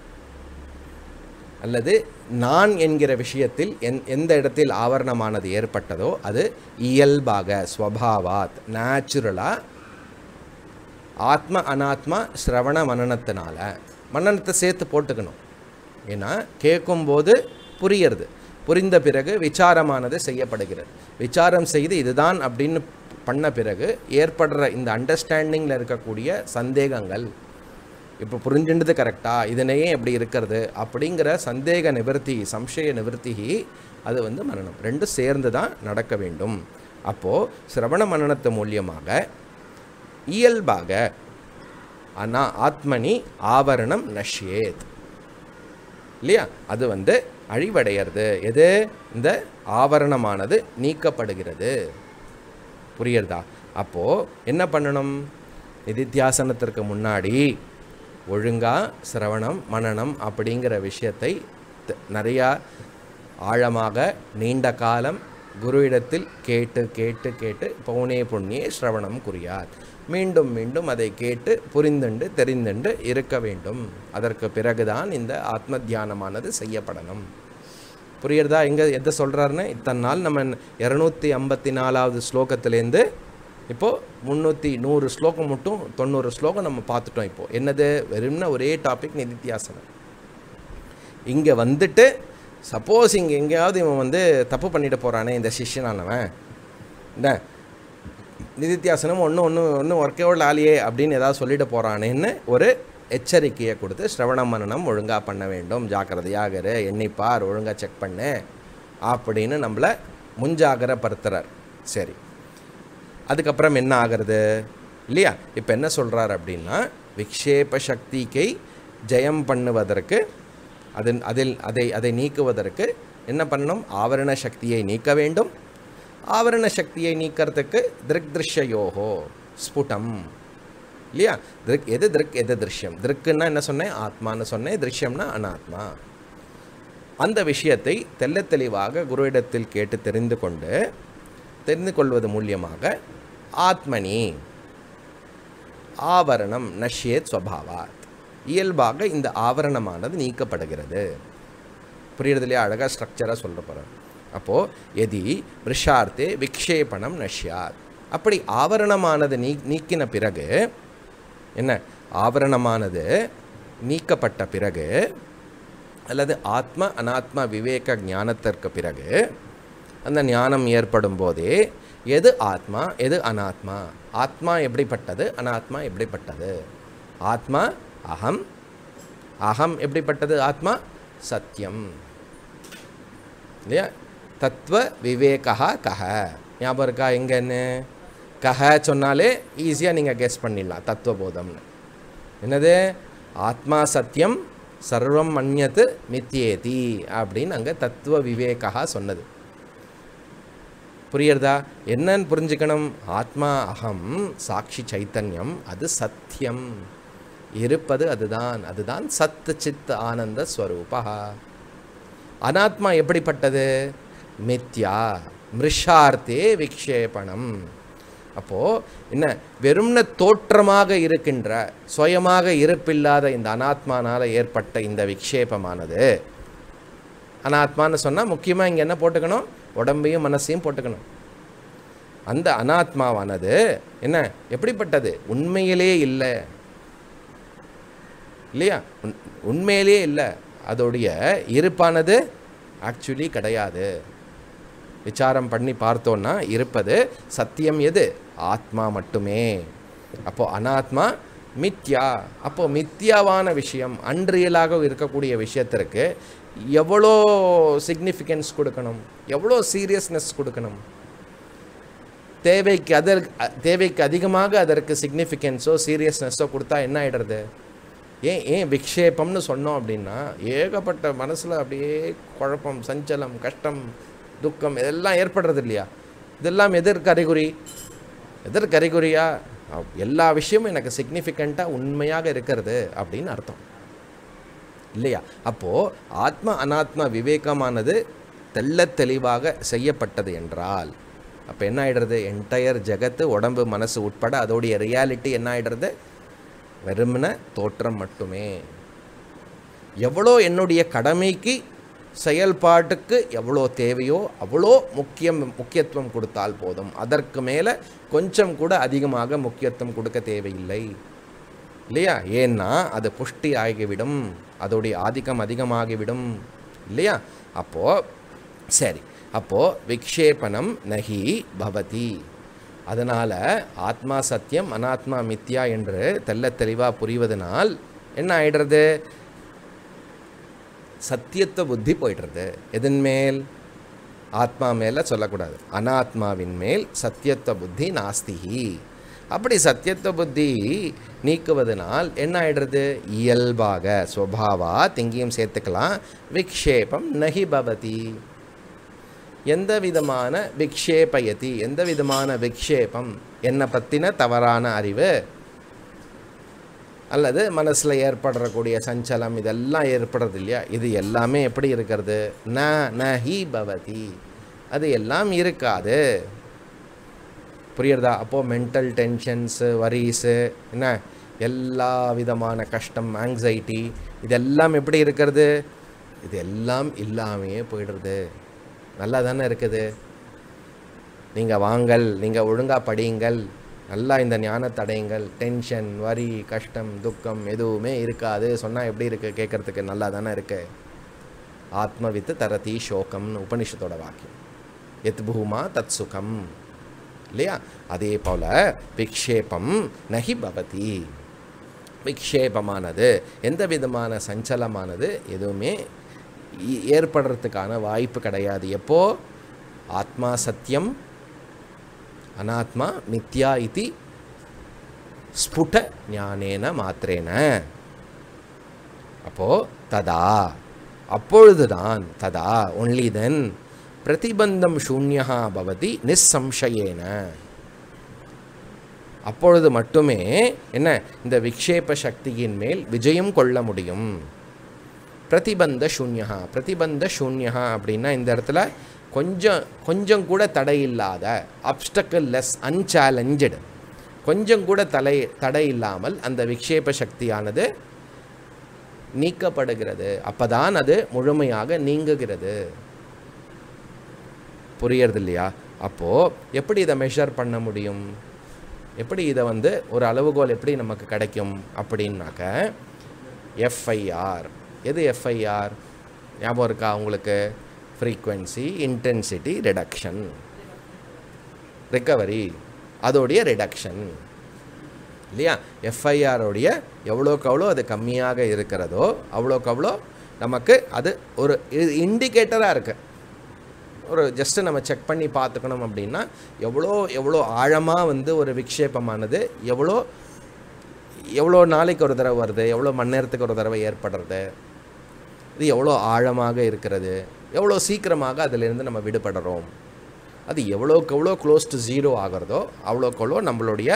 அல்லது நான் என்கிற விஷயத்தில் எந் எந்த இடத்தில் ஆவரணமானது ஏற்பட்டதோ அது இயல்பாக ஸ்வபாவாத் நேச்சுரலாக ஆத்ம அனாத்மா ஸ்ரவண மனனத்தினால மனனத்தை சேர்த்து போட்டுக்கணும் ஏன்னா கேட்கும்போது புரியறது புரிந்த பிறகு விசாரமானது செய்யப்படுகிறது விசாரம் செய்து இதுதான் அப்படின்னு பண்ண பிறகு ஏற்படுற இந்த அண்டர்ஸ்டாண்டிங்கில் இருக்கக்கூடிய சந்தேகங்கள் இப்போ புரிஞ்சுண்டது கரெக்டா இதனையே எப்படி இருக்கிறது அப்படிங்கிற சந்தேக நிவர்த்தி சம்சய நிவர்த்தி அது வந்து மனனம் ரெண்டும் சேர்ந்து தான் நடக்க வேண்டும் அப்போது சிரவண மனனத்து மூலியமாக இயல்பாக அனா ஆத்மனி ஆவரணம் நஷ்யேத் இல்லையா அது வந்து அழிவடைகிறது எது இந்த ஆவரணமானது நீக்கப்படுகிறது புரியுறதா அப்போது என்ன பண்ணணும் நிதித்தியாசனத்திற்கு முன்னாடி ஒழுங்கா சிரவணம் மனனம் அப்படிங்கிற விஷயத்தை த- நிறையா ஆழமாக நீண்ட காலம் குருவிடத்தில் கேட்டு கேட்டு கேட்டு பௌனே புண்ணியே சிரவணம் குறியார் மீண்டும் மீண்டும் அதை கேட்டு புரிந்துண்டு தெரிந்துண்டு இருக்க வேண்டும் அதற்கு பிறகுதான் இந்த ஆத்ம தியானமானது செய்யப்படணும் புரியுறதா எங்கே எதை சொல்கிறாருன்னு இத்தனை நாள் நம்ம இரநூத்தி ஐம்பத்தி நாலாவது ஸ்லோகத்திலேருந்து இப்போது முந்நூற்றி நூறு ஸ்லோகம் மட்டும் தொண்ணூறு ஸ்லோகம் நம்ம பார்த்துட்டோம் இப்போது என்னது வெறும்னா ஒரே டாபிக் நிதித்தியாசனம் இங்கே வந்துட்டு சப்போஸ் இங்கே எங்கேயாவது இவன் வந்து தப்பு பண்ணிட்டு போகிறானே இந்த சிஷ்யனானவன் என்ன நிதித்தியாசனம் ஒன்றும் ஒன்றும் ஒன்றும் ஒர்க்கே உள்ள ஆளியே அப்படின்னு ஏதாவது சொல்லிட்டு போகிறானேன்னு ஒரு எச்சரிக்கையை கொடுத்து ஸ்ரவண மனனம் ஒழுங்காக பண்ண வேண்டும் ஜாக்கிரதையாக இரு எண்ணிப்பார் ஒழுங்காக செக் பண்ணு அப்படின்னு நம்மளை முன்ஜாகரப்படுத்துறார் சரி அதுக்கப்புறம் என்ன ஆகிறது இல்லையா இப்போ என்ன சொல்கிறார் அப்படின்னா விக்ஷேப சக்திக்கை ஜெயம் பண்ணுவதற்கு அதன் அதில் அதை அதை நீக்குவதற்கு என்ன பண்ணணும் ஆவரண சக்தியை நீக்க வேண்டும் ஆவரண சக்தியை நீக்கிறதுக்கு திருக் திருஷ்யயோகோ ஸ்புடம் இல்லையா திருக் எது திருக் எது திருஷ்யம் திருக்குன்னா என்ன சொன்னேன் ஆத்மான்னு சொன்னேன் திருஷ்யம்னா அனாத்மா அந்த விஷயத்தை தெள்ளத் தெளிவாக குருவிடத்தில் கேட்டு தெரிந்து கொண்டு தெரிந்து கொள்வது மூலியமாக ஆத்மனி ஆவரணம் நஷ்யேத் ஸ்வபாவாத் இயல்பாக இந்த ஆவரணமானது நீக்கப்படுகிறது புரியுறது இல்லையா அழகாக ஸ்ட்ரக்சராக சொல்ல போகிறார் அப்போது எதி விஷார்த்தே விக்ஷேபணம் நஷ்யாத் அப்படி ஆவரணமானது நீ நீக்கின பிறகு என்ன ஆவரணமானது நீக்கப்பட்ட பிறகு அல்லது ஆத்ம அனாத்ம விவேக ஞானத்திற்கு பிறகு அந்த ஞானம் ஏற்படும் போதே எது ஆத்மா எது அனாத்மா ஆத்மா எப்படிப்பட்டது அனாத்மா எப்படிப்பட்டது ஆத்மா அகம் அகம் எப்படிப்பட்டது ஆத்மா சத்தியம் இல்லையா தத்துவ விவேகா கஹ ஞாபகம் இருக்கா எங்கன்னு கஹ சொன்னாலே ஈஸியாக நீங்கள் கெஸ் பண்ணிடலாம் தத்துவபோதம்னு என்னது ஆத்மா சத்தியம் சர்வம் மன்யத்து மித்தியேதி அப்படின்னு அங்கே தத்துவ விவேகா சொன்னது புரியுறதா என்னன்னு புரிஞ்சுக்கணும் ஆத்மா அகம் சாட்சி சைத்தன்யம் அது சத்தியம் இருப்பது அதுதான் அதுதான் சத்து சித் ஆனந்த ஸ்வரூபா அனாத்மா எப்படிப்பட்டது மித்யா மிருஷார்த்தே விக்ஷேபணம் அப்போது என்ன வெறும்ன தோற்றமாக இருக்கின்ற சுயமாக இருப்பில்லாத இந்த அனாத்மானால் ஏற்பட்ட இந்த விக்ஷேபமானது அனாத்மான்னு சொன்னால் முக்கியமாக இங்கே என்ன போட்டுக்கணும் உடம்பையும் மனசையும் போட்டுக்கணும் அந்த அனாத்மாவானது என்ன எப்படிப்பட்டது உண்மையிலே இல்லை இல்லையா உண் உண்மையிலே இல்லை அதோடைய இருப்பானது ஆக்சுவலி கிடையாது விசாரம் பண்ணி பார்த்தோன்னா இருப்பது சத்தியம் எது ஆத்மா மட்டுமே அப்போ அனாத்மா மித்யா அப்போ மித்யாவான விஷயம் அன்றியலாக இருக்கக்கூடிய விஷயத்திற்கு எவ்வளோ சிக்னிஃபிகன்ஸ் கொடுக்கணும் எவ்வளோ சீரியஸ்னஸ் கொடுக்கணும் தேவைக்கு அதற்கு தேவைக்கு அதிகமாக அதற்கு சிக்னிஃபிகன்ஸோ சீரியஸ்னஸோ கொடுத்தா என்ன ஆயிடுறது ஏன் ஏன் விக்ஷேபம்னு சொன்னோம் அப்படின்னா ஏகப்பட்ட மனசில் அப்படியே குழப்பம் சஞ்சலம் கஷ்டம் துக்கம் இதெல்லாம் ஏற்படுறது இல்லையா இதெல்லாம் எதற்கு அறிகுறி எதற்கு அறிகுறியா அவ்- எல்லா விஷயமும் எனக்கு சிக்னிஃபிகண்ட்டாக உண்மையாக இருக்கிறது அப்படின்னு அர்த்தம் இல்லையா அப்போது ஆத்ம அனாத்ம விவேகமானது தெள்ளத் தெளிவாக செய்யப்பட்டது என்றால் அப்போ என்ன ஆயிடுறது என்டையர் ஜெகத்து உடம்பு மனசு உட்பட அதோடைய ரியாலிட்டி என்ன ஆயிடுறது வெறுமன தோற்றம் மட்டுமே எவ்வளோ என்னுடைய கடமைக்கு செயல்பாட்டுக்கு எவ்வளோ தேவையோ அவ்வளோ முக்கியம் முக்கியத்துவம் கொடுத்தால் போதும் அதற்கு மேலே கொஞ்சம் கூட அதிகமாக முக்கியத்துவம் கொடுக்க தேவையில்லை இல்லையா ஏன்னா அது புஷ்டி ஆகிவிடும் அதோடைய ஆதிக்கம் அதிகமாகிவிடும் இல்லையா அப்போது சரி அப்போது விக்ஷேபனம் நகி பவதி அதனால் ஆத்மா சத்தியம் அனாத்மா மித்யா என்று தெள்ளத் தெளிவாக புரிவதனால் என்ன ஆயிடுறது சத்தியத்துவ புத்தி போயிடுறது எதன் மேல் ஆத்மா மேலே சொல்லக்கூடாது அனாத்மாவின் மேல் சத்தியத்துவ புத்தி நாஸ்திகி அப்படி சத்தியத்துவ புத்தி நீக்குவதனால் என்ன ஆயிடுறது இயல்பாக ஸ்வபாவா திங்கியும் சேர்த்துக்கலாம் விக்ஷேபம் நகி பவதி எந்த விதமான விக்ஷேபயதி எந்த விதமான விக்ஷேபம் என்னை பற்றின தவறான அறிவு அல்லது மனசில் ஏற்படக்கூடிய சஞ்சலம் இதெல்லாம் ஏற்படுறது இல்லையா இது எல்லாமே எப்படி இருக்கிறது ந ந ஹி பவதி அது எல்லாம் இருக்காது புரியுறதா அப்போது மென்டல் டென்ஷன்ஸு வரிஸு என்ன எல்லா விதமான கஷ்டம் ஆங்ஸைட்டி இதெல்லாம் எப்படி இருக்கிறது இது எல்லாம் இல்லாமையே போயிடுறது நல்லா தானே இருக்குது நீங்கள் வாங்கள் நீங்கள் ஒழுங்காக படியுங்கள் நல்லா இந்த ஞானத்தை அடையுங்கள் டென்ஷன் வரி கஷ்டம் துக்கம் எதுவுமே இருக்காது சொன்னால் எப்படி இருக்குது கேட்குறதுக்கு நல்லா தானே இருக்கு ஆத்மவித்து தரதி சோகம்னு உபனிஷத்தோட வாக்கியம் எத் பூமா தத் சுகம் இல்லையா அதே போல் விக்ஷேபம் நகி பவதி விக்ஷேபமானது எந்த விதமான சஞ்சலமானது எதுவுமே இ- ஏற்படுறதுக்கான வாய்ப்பு கிடையாது எப்போ ஆத்மா சத்தியம் அனாத்மா மித்யா இதி ஸ்புட ஞானேன மாத்திரேன அப்போ ததா அப்பொழுதுதான் ததா ஒன்லி தென் பிரதிபந்தம் சூன்யா பவதி நிஸ்சம்சயேன அப்பொழுது மட்டுமே என்ன இந்த விக்ஷேப சக்தியின் மேல் விஜயம் கொள்ள முடியும் பிரதிபந்த சூன்யா பிரதிபந்த சூன்யா அப்படின்னா இந்த இடத்துல கொஞ்சம் கொஞ்சம் கூட தடை இல்லாத அப்டக்கல் லெஸ் அன்சேலஞ்சடு கொஞ்சம் கூட தலை தடை இல்லாமல் அந்த விக்ஷேப சக்தியானது நீக்கப்படுகிறது அப்பதான் அது முழுமையாக நீங்குகிறது புரியறது இல்லையா அப்போது எப்படி இதை மெஷர் பண்ண முடியும் எப்படி இதை வந்து ஒரு அளவுகோல் எப்படி நமக்கு கிடைக்கும் அப்படின்னாக்க எஃப்ஐஆர் எது எஃப்ஐஆர் ஞாபகம் இருக்கா உங்களுக்கு ஃப்ரீக்வன்சி இன்டென்சிட்டி ரிடக்ஷன் ரிக்கவரி அதோடைய ரிடக்ஷன் இல்லையா எஃப்ஐஆரோடைய எவ்வளோக்கு எவ்வளோ அது கம்மியாக இருக்கிறதோ அவ்வளோக்கு அவ்வளோ நமக்கு அது ஒரு இண்டிகேட்டராக இருக்குது ஒரு ஜஸ்ட்டு நம்ம செக் பண்ணி பார்த்துக்கணும் அப்படின்னா எவ்வளோ எவ்வளோ ஆழமாக வந்து ஒரு விக்ஷேபமானது எவ்வளோ எவ்வளோ நாளைக்கு ஒரு தடவை வருது எவ்வளோ மணி நேரத்துக்கு ஒரு தடவை ஏற்படுறது இது எவ்வளோ ஆழமாக இருக்கிறது எவ்வளோ சீக்கிரமாக அதிலிருந்து நம்ம விடுபடுறோம் அது எவ்வளோக்கு எவ்வளோ க்ளோஸ் டு ஜீரோ ஆகிறதோ அவ்வளோக்கு எவ்வளோ நம்மளுடைய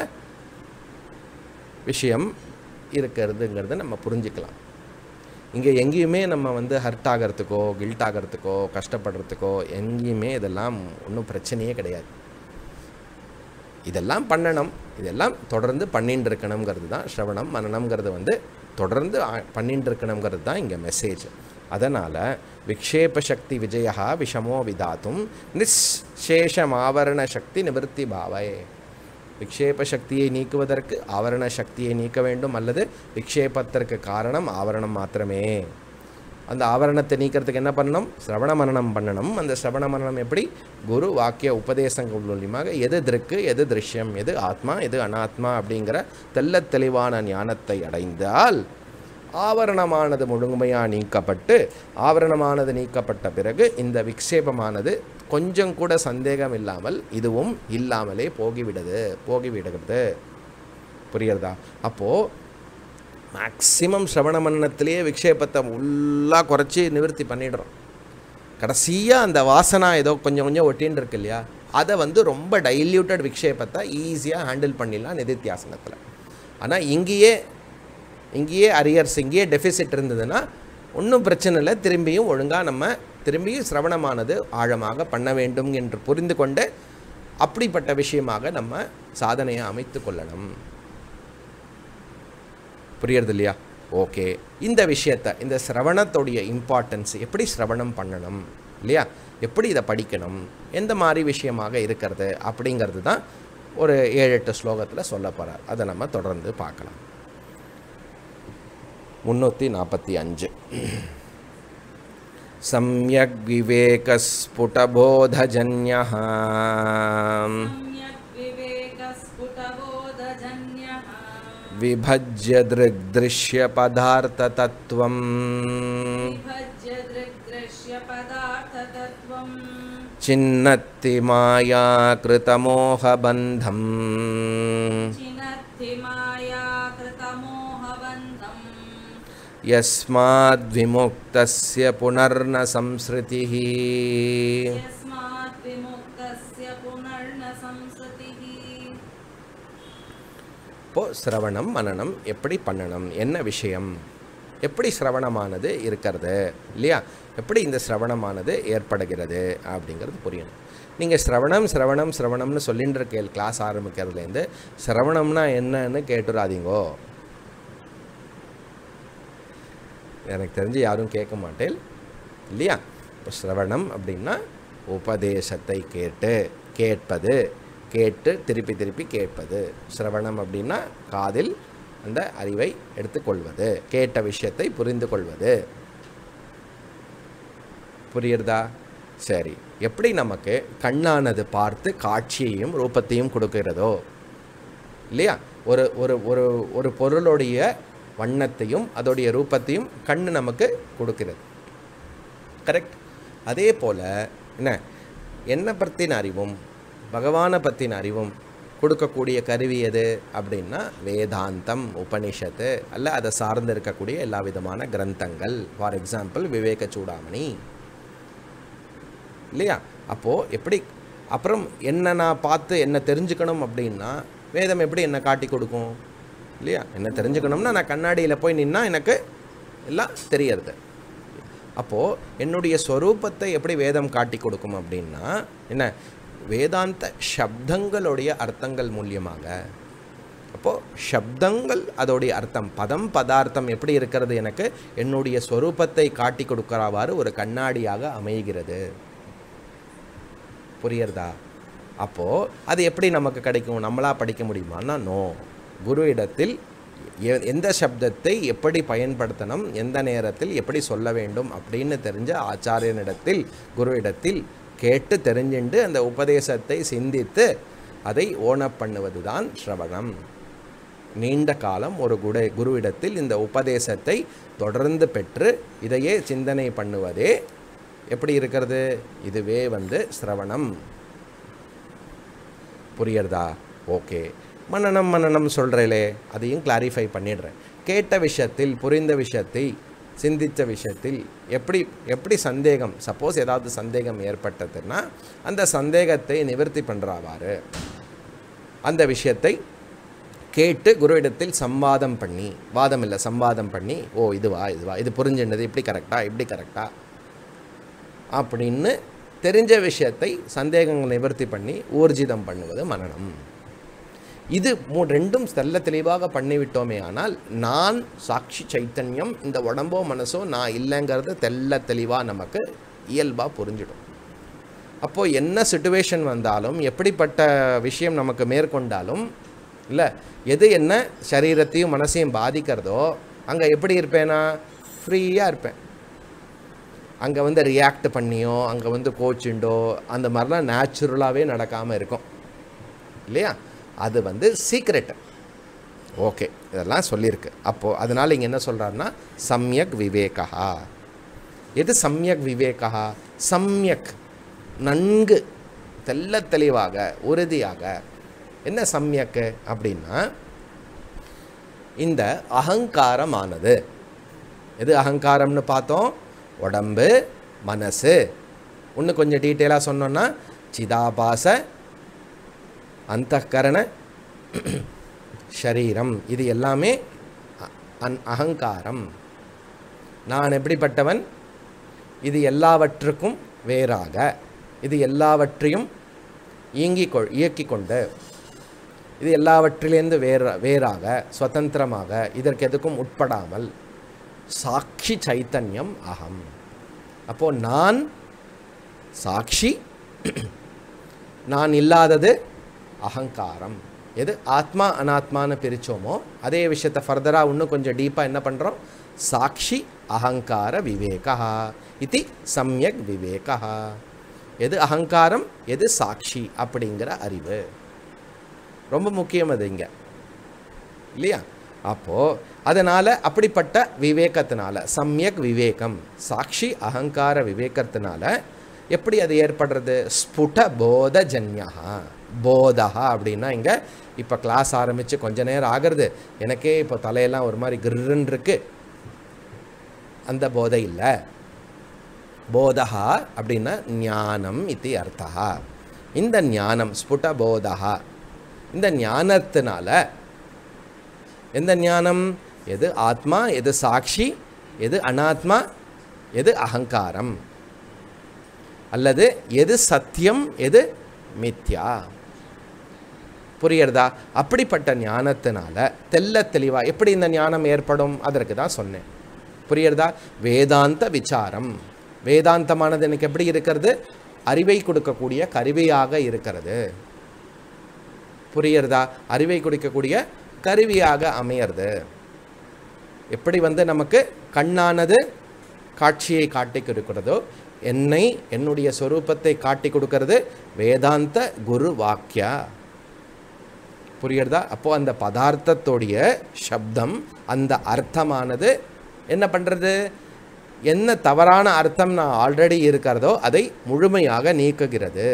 விஷயம் இருக்கிறதுங்கிறத நம்ம புரிஞ்சுக்கலாம் இங்கே எங்கேயுமே நம்ம வந்து ஹர்ட் ஆகிறதுக்கோ கில்ட் ஆகிறதுக்கோ கஷ்டப்படுறதுக்கோ எங்கேயுமே இதெல்லாம் ஒன்றும் பிரச்சனையே கிடையாது இதெல்லாம் பண்ணணும் இதெல்லாம் தொடர்ந்து பண்ணிட்டு இருக்கணுங்கிறது தான் ஸ்ரவணம் மனநம்ங்கிறது வந்து தொடர்ந்து ஆ- பண்ணிட்டு இருக்கணுங்கிறது தான் இங்கே மெசேஜ் அதனால் விக்ஷேப சக்தி விஜயா விஷமோ விதாத்தும் நிச்சேஷம் ஆவரண சக்தி நிவர்த்தி பாவை விக்ஷேப சக்தியை நீக்குவதற்கு ஆவரண சக்தியை நீக்க வேண்டும் அல்லது விக்ஷேபத்திற்கு காரணம் ஆவரணம் மாத்திரமே அந்த ஆவரணத்தை நீக்கிறதுக்கு என்ன பண்ணணும் சிரவண மனனம் பண்ணணும் அந்த சிரவண மனனம் எப்படி குரு வாக்கிய உபதேசங்கள் மூலியமாக எது திருக்கு எது திருஷ்யம் எது ஆத்மா எது அனாத்மா அப்படிங்கிற தெள்ளத் தெளிவான ஞானத்தை அடைந்தால் ஆவரணமானது முழுமையாக நீக்கப்பட்டு ஆவரணமானது நீக்கப்பட்ட பிறகு இந்த விக்ஷேபமானது கொஞ்சம் கூட சந்தேகம் இல்லாமல் இதுவும் இல்லாமலே போகிவிடுது போகிவிடுகிறது புரியுறதா அப்போது மேக்ஸிமம் சிரவண மன்னத்திலேயே விக்ஷேபத்தை ஃபுல்லாக குறைச்சி நிவர்த்தி பண்ணிடுறோம் கடைசியாக அந்த வாசனா ஏதோ கொஞ்சம் கொஞ்சம் ஒட்டின்னு இருக்கு இல்லையா அதை வந்து ரொம்ப டைல்யூட்டட் விக்ஷேபத்தை ஈஸியாக ஹேண்டில் பண்ணிடலாம் நிதித்தியாசனத்தில் ஆனால் இங்கேயே இங்கேயே அரியர்ஸ் இங்கேயே டெஃபிசிட் இருந்ததுன்னா ஒன்றும் பிரச்சனை இல்லை திரும்பியும் ஒழுங்காக நம்ம திரும்பியும் சிரவணமானது ஆழமாக பண்ண வேண்டும் என்று புரிந்து கொண்டு அப்படிப்பட்ட விஷயமாக நம்ம சாதனையை அமைத்து கொள்ளணும் புரியுறது இல்லையா ஓகே இந்த விஷயத்தை இந்த சிரவணத்துடைய இம்பார்ட்டன்ஸ் எப்படி சிரவணம் பண்ணணும் இல்லையா எப்படி இதை படிக்கணும் எந்த மாதிரி விஷயமாக இருக்கிறது அப்படிங்கிறது தான் ஒரு ஏழு எட்டு ஸ்லோகத்தில் சொல்ல போகிறார் அதை நம்ம தொடர்ந்து பார்க்கலாம் முந்நூற்றி நாற்பத்தி அஞ்சு சம்யக் விவேகஸ்புடபோதஜன்யः सम्यक् विवेकस्फुटबोधजन्यः विभज्य दृग्दृश्यपदार्थतत्त्वम् विभज्य दृग्दृश्यपदार्थतत्त्वम् चिन्नत्ति मायाकृतमोहबन्धम् चिनत्ति माया कृतमोहबन्धम् यस्माद्विमुक्तस्य पुनर्न संसृतिः यस्मात् विमुक्तस्य पुनर्न संसृतिः இப்போ சிரவணம் மனனம் எப்படி பண்ணணும் என்ன விஷயம் எப்படி சிரவணமானது இருக்கிறது இல்லையா எப்படி இந்த சிரவணமானது ஏற்படுகிறது அப்படிங்கிறது புரியணும் நீங்கள் சிரவணம் சிரவணம் சிரவணம்னு சொல்லிட்டு இருக்கேள் கிளாஸ் ஆரம்பிக்கிறதுலேருந்து சிரவணம்னா என்னன்னு கேட்டுறாதீங்கோ எனக்கு தெரிஞ்சு யாரும் கேட்க மாட்டேன் இல்லையா இப்போ சிரவணம் அப்படின்னா உபதேசத்தை கேட்டு கேட்பது கேட்டு திருப்பி திருப்பி கேட்பது சிரவணம் அப்படின்னா காதில் அந்த அறிவை எடுத்துக்கொள்வது கேட்ட விஷயத்தை புரிந்து கொள்வது புரியுறதா சரி எப்படி நமக்கு கண்ணானது பார்த்து காட்சியையும் ரூபத்தையும் கொடுக்கிறதோ இல்லையா ஒரு ஒரு ஒரு ஒரு பொருளுடைய வண்ணத்தையும் அதோடைய ரூபத்தையும் கண்ணு நமக்கு கொடுக்கிறது கரெக்ட் அதே போல் என்ன என்னை பற்றின அறிவும் பகவானை பற்றின அறிவும் கொடுக்கக்கூடிய கருவி எது அப்படின்னா வேதாந்தம் உபனிஷத்து அல்ல அதை சார்ந்து இருக்கக்கூடிய எல்லா விதமான கிரந்தங்கள் ஃபார் எக்ஸாம்பிள் விவேக சூடாமணி இல்லையா அப்போது எப்படி அப்புறம் என்ன நான் பார்த்து என்ன தெரிஞ்சுக்கணும் அப்படின்னா வேதம் எப்படி என்ன காட்டி கொடுக்கும் இல்லையா என்ன தெரிஞ்சுக்கணும்னா நான் கண்ணாடியில் போய் நின்னா எனக்கு எல்லாம் தெரியறது அப்போது என்னுடைய ஸ்வரூபத்தை எப்படி வேதம் காட்டி கொடுக்கும் அப்படின்னா என்ன வேதாந்த சப்தங்களுடைய அர்த்தங்கள் மூலியமாக அப்போது சப்தங்கள் அதோடைய அர்த்தம் பதம் பதார்த்தம் எப்படி இருக்கிறது எனக்கு என்னுடைய ஸ்வரூபத்தை காட்டி கொடுக்கிறவாறு ஒரு கண்ணாடியாக அமைகிறது புரியுறதா அப்போது அது எப்படி நமக்கு கிடைக்கும் நம்மளா படிக்க முடியுமான்னா நோ குரு இடத்தில் எ- எந்த சப்தத்தை எப்படி பயன்படுத்தணும் எந்த நேரத்தில் எப்படி சொல்ல வேண்டும் அப்படின்னு தெரிஞ்ச ஆச்சாரியனிடத்தில் குரு இடத்தில் கேட்டு தெரிஞ்சுண்டு அந்த உபதேசத்தை சிந்தித்து அதை ஓனப் பண்ணுவது தான் ஸ்ரவணம் நீண்ட காலம் ஒரு குட குருவிடத்தில் இந்த உபதேசத்தை தொடர்ந்து பெற்று இதையே சிந்தனை பண்ணுவதே எப்படி இருக்கிறது இதுவே வந்து சிரவணம் புரியுறதா ஓகே மனனம் மனனம் சொல்கிறேலே அதையும் கிளாரிஃபை பண்ணிடுறேன் கேட்ட விஷயத்தில் புரிந்த விஷயத்தை சிந்தித்த விஷயத்தில் எப்படி எப்படி சந்தேகம் சப்போஸ் ஏதாவது சந்தேகம் ஏற்பட்டதுன்னா அந்த சந்தேகத்தை நிவர்த்தி பண்ணுறாவாறு அந்த விஷயத்தை கேட்டு குருவிடத்தில் சம்வாதம் பண்ணி வாதம் இல்லை சம்வாதம் பண்ணி ஓ இதுவா இதுவா இது புரிஞ்சுனது இப்படி கரெக்டா இப்படி கரெக்டா அப்படின்னு தெரிஞ்ச விஷயத்தை சந்தேகங்கள் நிவர்த்தி பண்ணி ஊர்ஜிதம் பண்ணுவது மனனம் இது மூ ரெண்டும் தெல்ல தெளிவாக பண்ணிவிட்டோமே ஆனால் நான் சாட்சி சைத்தன்யம் இந்த உடம்போ மனசோ நான் இல்லைங்கிறது தெல்ல தெளிவாக நமக்கு இயல்பாக புரிஞ்சிடும் அப்போது என்ன சுச்சுவேஷன் வந்தாலும் எப்படிப்பட்ட விஷயம் நமக்கு மேற்கொண்டாலும் இல்லை எது என்ன சரீரத்தையும் மனசையும் பாதிக்கிறதோ அங்கே எப்படி இருப்பேனா ஃப்ரீயாக இருப்பேன் அங்கே வந்து ரியாக்ட் பண்ணியோ அங்கே வந்து கோச்சுண்டோ அந்த மாதிரிலாம் நேச்சுரலாகவே நடக்காமல் இருக்கும் இல்லையா அது வந்து சீக்ரெட் ஓகே இதெல்லாம் சொல்லியிருக்கு அப்போது அதனால் இங்கே என்ன சொல்கிறாருன்னா சம்யக் விவேகா எது சம்யக் விவேகா சம்யக் நன்கு தெல்ல தெளிவாக உறுதியாக என்ன சம்யக்கு அப்படின்னா இந்த அகங்காரமானது எது அகங்காரம்னு பார்த்தோம் உடம்பு மனசு இன்னும் கொஞ்சம் டீட்டெயிலாக சொன்னோன்னா சிதாபாச அந்தக்கரண ஷரீரம் இது எல்லாமே அ- அன் அகங்காரம் நான் எப்படிப்பட்டவன் இது எல்லாவற்றுக்கும் வேறாக இது எல்லாவற்றையும் இயங்கி கொ இயக்கி கொண்டு இது எல்லாவற்றிலேருந்து வேற வேறாக சுதந்திரமாக இதற்கு எதுக்கும் உட்படாமல் சாட்சி சைத்தன்யம் அகம் அப்போ நான் சாட்சி நான் இல்லாதது அகங்காரம் எது ஆத்மா அனாத்மான்னு பிரிச்சோமோ அதே விஷயத்தை ஃபர்தராக இன்னும் கொஞ்சம் டீப்பாக என்ன பண்ணுறோம் சாட்சி அகங்கார விவேகா இது சம்யக் விவேகா எது அகங்காரம் எது சாட்சி அப்படிங்கிற அறிவு ரொம்ப முக்கியம் அது இங்கே இல்லையா அப்போது அதனால் அப்படிப்பட்ட விவேகத்தினால சம்யக் விவேகம் சாட்சி அகங்கார விவேகத்தினால எப்படி அது ஏற்படுறது ஸ்புட போத ஜன்யா போதா அப்படின்னா இங்கே இப்போ கிளாஸ் ஆரம்பித்து கொஞ்ச நேரம் ஆகிறது எனக்கே இப்போ தலையெல்லாம் ஒரு மாதிரி கிருன்னு இருக்கு அந்த போதை இல்லை போதா அப்படின்னா ஞானம் இது அர்த்தா இந்த ஞானம் ஸ்புட போதா இந்த ஞானத்தினால எந்த ஞானம் எது ஆத்மா எது சாட்சி எது அனாத்மா எது அகங்காரம் அல்லது எது சத்தியம் எது மித்யா புரியுறதா அப்படிப்பட்ட ஞானத்தினால தெல்ல தெளிவா எப்படி இந்த ஞானம் ஏற்படும் அதற்கு தான் சொன்னேன் புரியுறதா வேதாந்த விசாரம் வேதாந்தமானது எனக்கு எப்படி இருக்கிறது அறிவை கொடுக்கக்கூடிய கருவியாக இருக்கிறது புரியுறதா அறிவை கொடுக்கக்கூடிய கருவியாக அமையிறது எப்படி வந்து நமக்கு கண்ணானது காட்சியை காட்டி கொடுக்கிறதோ என்னை என்னுடைய சொரூபத்தை காட்டி கொடுக்கிறது வேதாந்த குரு வாக்கியா புரியுறதா அப்போ அந்த பதார்த்தத்தோடைய சப்தம் அந்த அர்த்தமானது என்ன பண்ணுறது என்ன தவறான அர்த்தம் நான் ஆல்ரெடி இருக்கிறதோ அதை முழுமையாக நீக்குகிறது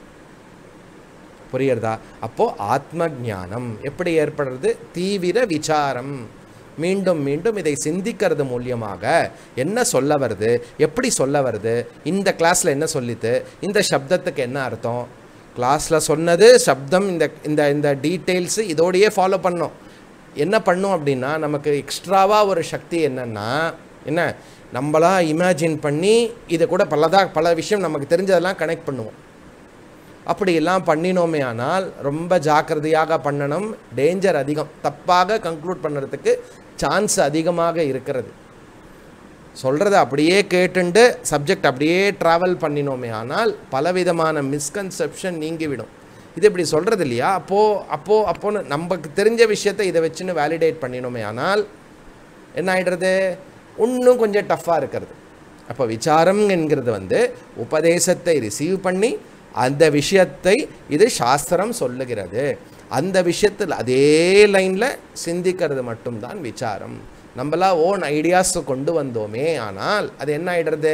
புரியுறதா அப்போ ஆத்ம ஞானம் எப்படி ஏற்படுறது தீவிர விசாரம் மீண்டும் மீண்டும் இதை சிந்திக்கிறது மூலியமாக என்ன சொல்ல வருது எப்படி சொல்ல வருது இந்த கிளாஸில் என்ன சொல்லித்து இந்த சப்தத்துக்கு என்ன அர்த்தம் கிளாஸில் சொன்னது சப்தம் இந்த இந்த இந்த டீட்டெயில்ஸு இதோடையே ஃபாலோ பண்ணோம் என்ன பண்ணும் அப்படின்னா நமக்கு எக்ஸ்ட்ராவாக ஒரு சக்தி என்னென்னா என்ன நம்மளா இமேஜின் பண்ணி இதை கூட பலதா பல விஷயம் நமக்கு தெரிஞ்சதெல்லாம் கனெக்ட் பண்ணுவோம் அப்படியெல்லாம் பண்ணினோமே ஆனால் ரொம்ப ஜாக்கிரதையாக பண்ணணும் டேஞ்சர் அதிகம் தப்பாக கன்க்ளூட் பண்ணுறதுக்கு சான்ஸ் அதிகமாக இருக்கிறது சொல்கிறத அப்படியே கேட்டுண்டு சப்ஜெக்ட் அப்படியே ட்ராவல் பண்ணினோமே ஆனால் பலவிதமான மிஸ்கன்செப்ஷன் நீங்கிவிடும் இது இப்படி சொல்கிறது இல்லையா அப்போது அப்போது அப்போன்னு நமக்கு தெரிஞ்ச விஷயத்தை இதை வச்சுன்னு வேலிடேட் பண்ணினோமே ஆனால் என்ன ஆகிடுறது இன்னும் கொஞ்சம் டஃப்பாக இருக்கிறது அப்போ விசாரம் என்கிறது வந்து உபதேசத்தை ரிசீவ் பண்ணி அந்த விஷயத்தை இது சாஸ்திரம் சொல்லுகிறது அந்த விஷயத்தில் அதே லைனில் சிந்திக்கிறது மட்டும்தான் விசாரம் நம்மளா ஓன் ஐடியாஸ் கொண்டு வந்தோமே ஆனால் அது என்ன ஆயிடுறது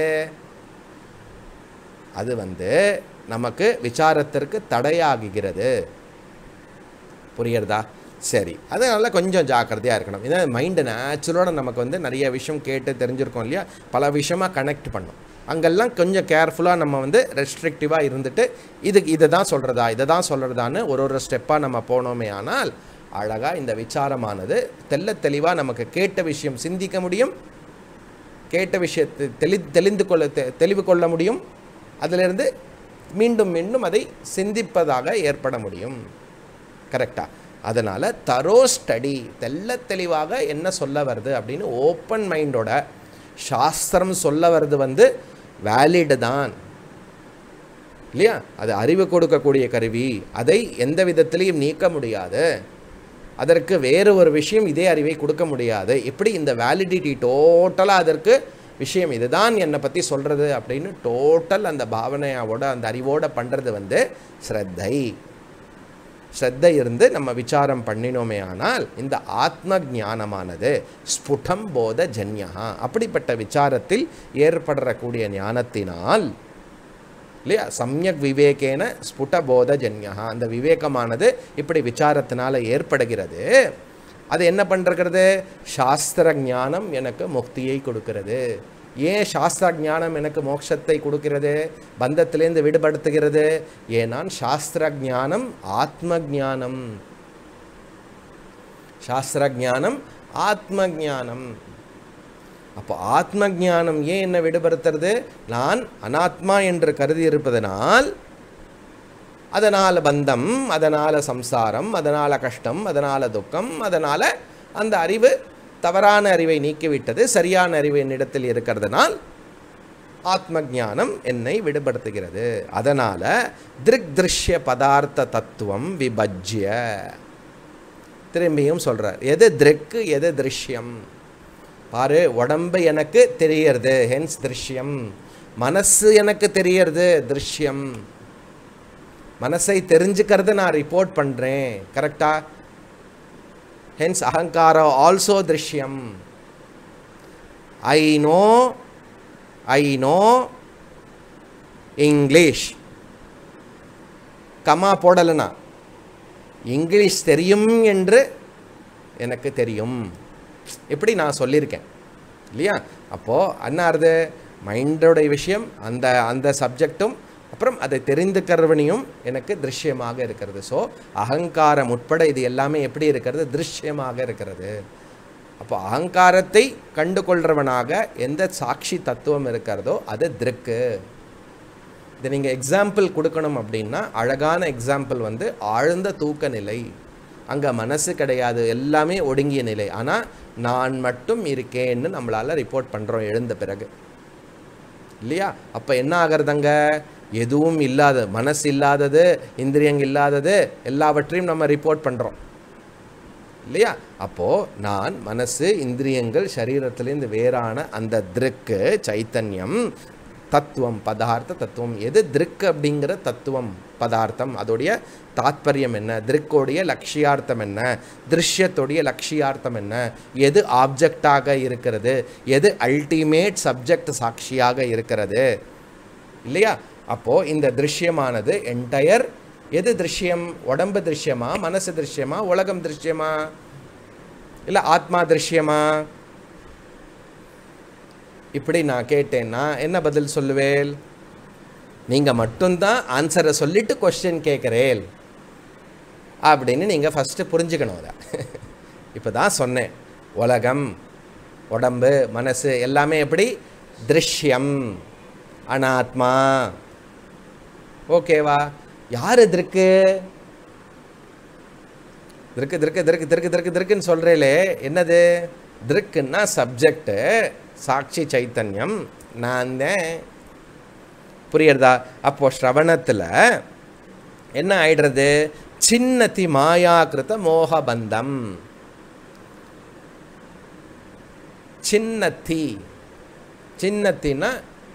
அது வந்து நமக்கு விசாரத்திற்கு தடையாகுகிறது புரியுறதா சரி அதனால கொஞ்சம் ஜாக்கிரதையாக இருக்கணும் ஏன்னா மைண்டு நேச்சுரலோட நமக்கு வந்து நிறைய விஷயம் கேட்டு தெரிஞ்சிருக்கோம் இல்லையா பல விஷயமாக கனெக்ட் பண்ணும் அங்கெல்லாம் கொஞ்சம் கேர்ஃபுல்லாக நம்ம வந்து ரெஸ்ட்ரிக்டிவாக இருந்துட்டு இதுக்கு இதை தான் சொல்கிறதா இதை தான் சொல்கிறதான்னு ஒரு ஒரு ஸ்டெப்பாக நம்ம போனோமே ஆனால் அழகாக இந்த விசாரமானது தெல்ல தெளிவாக நமக்கு கேட்ட விஷயம் சிந்திக்க முடியும் கேட்ட விஷயத்தை தெளி தெளிந்து கொள்ள தெ தெளிவு கொள்ள முடியும் அதிலிருந்து மீண்டும் மீண்டும் அதை சிந்திப்பதாக ஏற்பட முடியும் கரெக்டா அதனால் தரோ ஸ்டடி தெல்ல தெளிவாக என்ன சொல்ல வருது அப்படின்னு ஓப்பன் மைண்டோட சாஸ்திரம் சொல்ல வருது வந்து வேலிடு தான் இல்லையா அது அறிவு கொடுக்கக்கூடிய கருவி அதை எந்த விதத்திலையும் நீக்க முடியாது அதற்கு வேறு ஒரு விஷயம் இதே அறிவை கொடுக்க முடியாது எப்படி இந்த வேலிடிட்டி டோட்டலாக அதற்கு விஷயம் இதுதான் என்னை பற்றி சொல்கிறது அப்படின்னு டோட்டல் அந்த பாவனையோட அந்த அறிவோட பண்ணுறது வந்து ஸ்ரத்தை ஸ்ரத்தை இருந்து நம்ம விசாரம் பண்ணினோமே ஆனால் இந்த ஆத்ம ஞானமானது ஸ்புடம் போத ஜன்யா அப்படிப்பட்ட விசாரத்தில் ஏற்படக்கூடிய ஞானத்தினால் இல்லையா சமயக் விவேகேன ஸ்புட போத ஜன்யா அந்த விவேகமானது இப்படி விசாரத்தினால ஏற்படுகிறது அது என்ன பண்ணுறது சாஸ்திர ஞானம் எனக்கு முக்தியை கொடுக்கிறது ஏன் சாஸ்திர ஞானம் எனக்கு மோட்சத்தை கொடுக்கிறது பந்தத்திலேருந்து விடுபடுத்துகிறது ஏனால் சாஸ்திர ஞானம் ஆத்ம ஞானம் சாஸ்திர ஞானம் ஆத்ம ஞானம் அப்போ ஆத்ம ஞானம் ஏன் என்ன விடுபடுத்துறது நான் அனாத்மா என்று கருதி இருப்பதனால் அதனால் பந்தம் அதனால் சம்சாரம் அதனால் கஷ்டம் அதனால் துக்கம் அதனால் அந்த அறிவு தவறான அறிவை நீக்கிவிட்டது சரியான அறிவு என்னிடத்தில் இருக்கிறதுனால் ஆத்ம ஞானம் என்னை விடுபடுத்துகிறது அதனால் திருக் திருஷ்ய பதார்த்த தத்துவம் விபஜ்ய திரும்பியும் சொல்கிறார் எது திருக்கு எது திருஷ்யம் பாரு உடம்பு எனக்கு தெரியறது ஹென்ஸ் திருஷ்யம் மனசு எனக்கு தெரியறது திருஷ்யம் மனசை தெரிஞ்சுக்கிறது நான் ரிப்போர்ட் பண்ணுறேன் கரெக்டா ஹென்ஸ் அகங்காரம் ஆல்சோ திருஷ்யம் I know I know English comma போடலைனா இங்கிலீஷ் தெரியும் என்று எனக்கு தெரியும் இப்படி நான் சொல்லியிருக்கேன் இல்லையா அப்போது என்ன ஆறுது மைண்டோடைய விஷயம் அந்த அந்த சப்ஜெக்டும் அப்புறம் அதை தெரிந்துக்கிறவனையும் எனக்கு திருஷ்யமாக இருக்கிறது ஸோ அகங்காரம் உட்பட இது எல்லாமே எப்படி இருக்கிறது திருஷ்யமாக இருக்கிறது அப்போ அகங்காரத்தை கண்டு கொள்றவனாக எந்த சாட்சி தத்துவம் இருக்கிறதோ அது திருக்கு இதை நீங்கள் எக்ஸாம்பிள் கொடுக்கணும் அப்படின்னா அழகான எக்ஸாம்பிள் வந்து ஆழ்ந்த தூக்க நிலை அங்கே மனசு கிடையாது எல்லாமே ஒடுங்கிய நிலை ஆனால் நான் மட்டும் இருக்கேன்னு நம்மளால் ரிப்போர்ட் பண்ணுறோம் எழுந்த பிறகு இல்லையா அப்போ என்ன ஆகிறதுங்க எதுவும் இல்லாத மனசு இல்லாதது இந்திரியங்கள் இல்லாதது எல்லாவற்றையும் நம்ம ரிப்போர்ட் பண்ணுறோம் இல்லையா அப்போது நான் மனசு இந்திரியங்கள் சரீரத்திலேருந்து வேறான அந்த திருக்கு சைத்தன்யம் தத்துவம் பதார்த்த தத்துவம் எது திருக்கு அப்படிங்கிற தத்துவம் பதார்த்தம் அதோடைய தாத்பரியம் என்ன திருக்கோடைய லட்சியார்த்தம் என்ன திருஷ்யத்துடைய லட்சியார்த்தம் என்ன எது ஆப்ஜெக்டாக இருக்கிறது எது அல்டிமேட் சப்ஜெக்ட் சாட்சியாக இருக்கிறது இல்லையா அப்போது இந்த திருஷ்யமானது என்டையர் எது திருஷ்யம் உடம்பு திருஷ்யமா மனசு திருஷ்யமா உலகம் திருஷ்யமா இல்லை ஆத்மா திருஷ்யமா இப்படி நான் கேட்டேன்னா என்ன பதில் சொல்லுவேல் நீங்கள் மட்டும்தான் ஆன்சரை சொல்லிட்டு கொஸ்டின் கேட்குறேல் அப்படின்னு நீங்கள் ஃபஸ்ட்டு புரிஞ்சுக்கணும் அதை இப்போ தான் சொன்னேன் உலகம் உடம்பு மனசு எல்லாமே எப்படி திருஷ்யம் அனாத்மா ஓகேவா யார் திருக்கு திருக்கு திருக்கு திருக்கு திருக்கு திருக்கு திருக்குன்னு சொல்கிறேலே என்னது திருக்குன்னா சப்ஜெக்டு சாட்சி சைத்தன்யம் நான் தான் புரியுறதா அப்போ ஸ்ரவணத்தில் என்ன ஆயிடுறது சின்னத்தி மாயாக்கிருத மோகபந்தம் சின்னத்தி சின்னத்தின்னா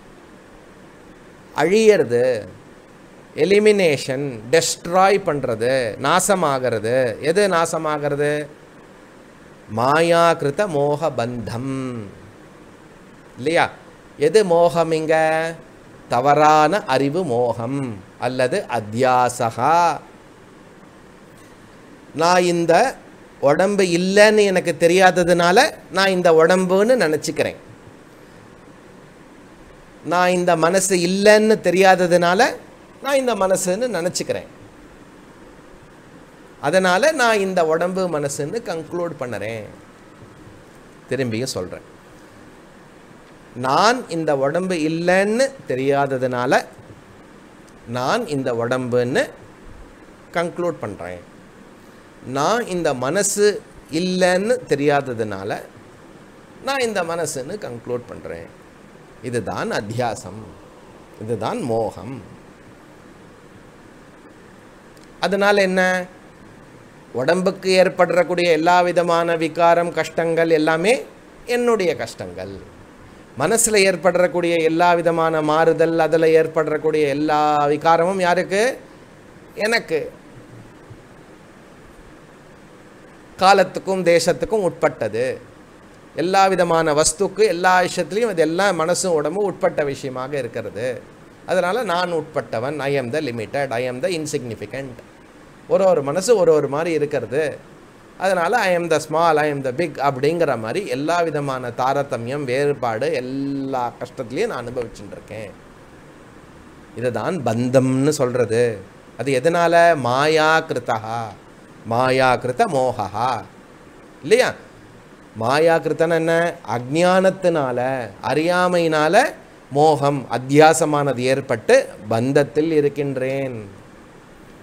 அழியறது எலிமினேஷன் டெஸ்ட்ராய் பண்ணுறது நாசமாகிறது எது நாசமாகிறது மாயாக்கிருத மோகபந்தம் இல்லையா எது மோகம் இங்க தவறான அறிவு மோகம் அல்லது அத்தியாசகா நான் இந்த உடம்பு இல்லைன்னு எனக்கு தெரியாததுனால நான் இந்த உடம்புன்னு நினச்சிக்கிறேன் நான் இந்த மனசு இல்லைன்னு தெரியாததுனால நான் இந்த மனசுன்னு நினச்சிக்கிறேன் அதனால் நான் இந்த உடம்பு மனசுன்னு கன்க்ளூட் பண்ணுறேன் திரும்பியும் சொல்கிறேன் நான் இந்த உடம்பு இல்லைன்னு தெரியாததுனால நான் இந்த உடம்புன்னு கன்க்ளூட் பண்ணுறேன் நான் இந்த மனசு இல்லைன்னு தெரியாததுனால நான் இந்த மனசுன்னு கன்க்ளூட் பண்ணுறேன் இதுதான் அத்தியாசம் இதுதான் மோகம் அதனால் என்ன உடம்புக்கு ஏற்படக்கூடிய எல்லா விதமான விகாரம் கஷ்டங்கள் எல்லாமே என்னுடைய கஷ்டங்கள் மனசில் ஏற்படக்கூடிய எல்லா விதமான மாறுதல் அதில் ஏற்படக்கூடிய எல்லா விகாரமும் யாருக்கு எனக்கு காலத்துக்கும் தேசத்துக்கும் உட்பட்டது எல்லா விதமான வஸ்துக்கு எல்லா விஷயத்துலையும் இது எல்லாம் மனசும் உடம்பும் உட்பட்ட விஷயமாக இருக்கிறது அதனால் நான் உட்பட்டவன் I am the limited I am the insignificant ஒரு ஒரு மனசு ஒரு ஒரு மாதிரி இருக்கிறது அதனால் I am the small I am the big அப்படிங்கிற மாதிரி எல்லா விதமான தாரதமியம் வேறுபாடு எல்லா கஷ்டத்துலேயும் நான் அனுபவிச்சுட்டு இருக்கேன் இதுதான் பந்தம்னு சொல்கிறது அது எதனால் மாயா கிருத்தா மாயா கிருத்த மோகா இல்லையா மாயா கிருத்தன் என்ன அஜ்ஞானத்தினால அறியாமையினால மோகம் அத்தியாசமானது ஏற்பட்டு பந்தத்தில் இருக்கின்றேன்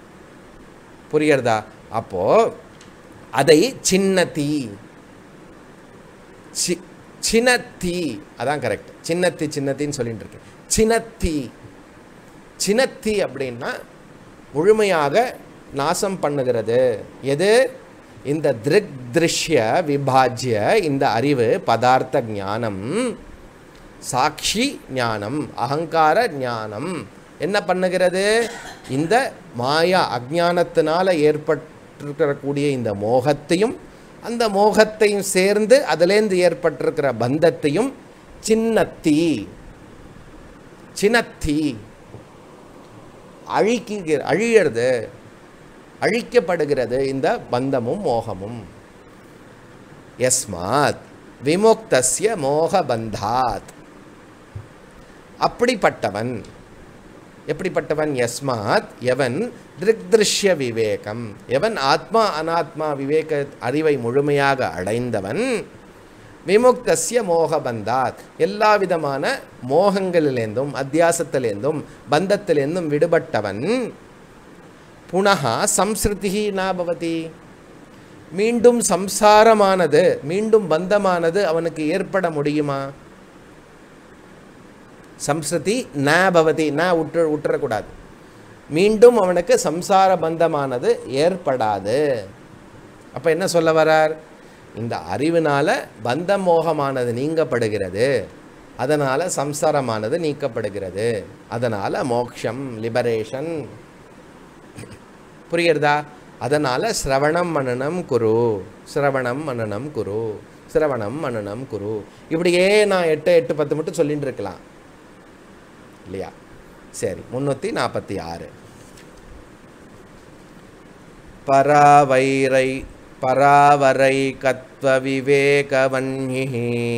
புரியுறதா அப்போ அதை சின்னத்தி சி சின்னத்தி அதான் கரெக்ட் சின்னத்தி சின்னத்தின்னு சொல்லிட்டு இருக்கேன் சின்னத்தி சின்னத்தி அப்படின்னா முழுமையாக நாசம் பண்ணுகிறது எது இந்த திருக் திருஷ்ய விபாஜ்ய இந்த அறிவு பதார்த்த ஞானம் சாட்சி ஞானம் அகங்கார ஞானம் என்ன பண்ணுகிறது இந்த மாயா அஜானத்தினால ஏற்பட்டிருக்கக்கூடிய இந்த மோகத்தையும் அந்த மோகத்தையும் சேர்ந்து அதிலேருந்து ஏற்பட்டிருக்கிற பந்தத்தையும் சின்னத்தி சின்னத்தி அழிக்கு அழியிறது அழிக்கப்படுகிறது இந்த பந்தமும் மோகமும் யஸ்மாத் விமுக்தஸ்ய மோகபந்தாத் அப்படிப்பட்டவன் எப்படிப்பட்டவன் யஸ்மாத் எவன் திருஷ்ய விவேகம் எவன் ஆத்மா அனாத்மா விவேக அறிவை முழுமையாக அடைந்தவன் விமுக்தஸ்ய மோகபந்தாத் எல்லா விதமான மோகங்களிலேருந்தும் அத்தியாசத்திலேருந்தும் பந்தத்திலேருந்தும் விடுபட்டவன் புனகா சம்ஸ்ருதி நாபவதி மீண்டும் சம்சாரமானது மீண்டும் பந்தமானது அவனுக்கு ஏற்பட முடியுமா சம்ஸ்ருதி ந பவதி ந விட்டு விட்டுறக்கூடாது மீண்டும் அவனுக்கு சம்சார பந்தமானது ஏற்படாது அப்போ என்ன சொல்ல வரார் இந்த அறிவினால பந்த மோகமானது நீங்கப்படுகிறது அதனால் சம்சாரமானது நீக்கப்படுகிறது அதனால் மோக்ஷம் லிபரேஷன் புரியுறதா அதனால் ஸ்ரவணம் மனனம் குரு ஸ்ரவணம் மனனம் குரு சிரவணம் மனனம் குரு இப்படியே நான் எட்டு எட்டு பத்து மட்டும் சொல்லிட்டு இருக்கலாம் இல்லையா சரி முன்னூற்றி நாற்பத்தி ஆறு பராவைரை பராவரை கத்வ விவேகவன்யி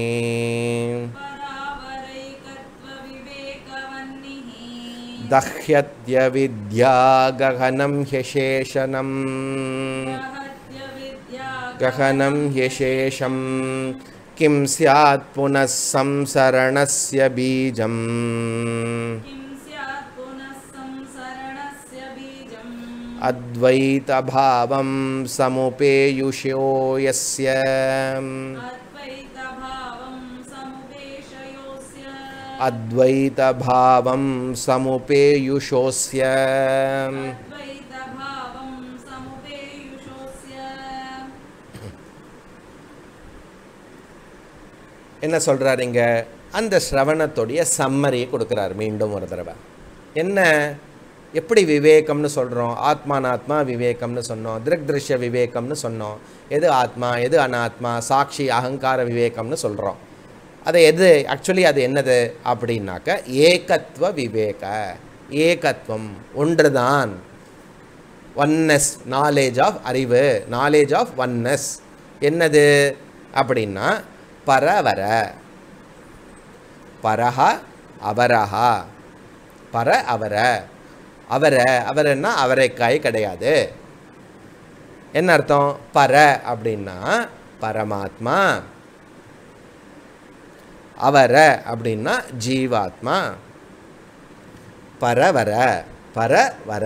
परावरैकत्वविवेकवह्निः दह्यत्य विद्या गहनं ह्यशेषणम् रहत्य विद्या गहनं ह्यशेषं किं स्यात् पुनः संसरणस्य बीजम् किं स्यात् पुनः संसरणस्य बीजम् अद्वैतभावं समुपेयुषो यस्य अद्वैतभावं समुपेशयोऽस्य अद्वैतभावं समुपेयुषोऽस्य अद्वैतभावं समुपेयुषोऽस्य என்ன சொல்கிறார் இங்க அந்த ஸ்ரவணத்துடைய சம்மரியை கொடுக்குறார் மீண்டும் ஒரு தடவை என்ன எப்படி விவேகம்னு சொல்கிறோம் ஆத்மானாத்மா விவேகம்னு சொன்னோம் திருஷ்ய விவேகம்னு சொன்னோம் எது ஆத்மா எது அனாத்மா சாட்சி அகங்கார விவேகம்னு சொல்கிறோம் அது எது ஆக்சுவலி அது என்னது அப்படின்னாக்க ஏகத்துவ விவேக ஏகத்துவம் ஒன்றுதான் ஒன்னஸ் நாலேஜ் ஆஃப் அறிவு நாலேஜ் ஆஃப் ஒன்னஸ் என்னது அப்படின்னா பரவர பரஹ அவரஹா பர அவர அவர அவரன்னா அவரைக்காய் கிடையாது என்ன அர்த்தம் பர அப்படின்னா பரமாத்மா அவர அப்படின்னா ஜீவாத்மா பரவர பரவர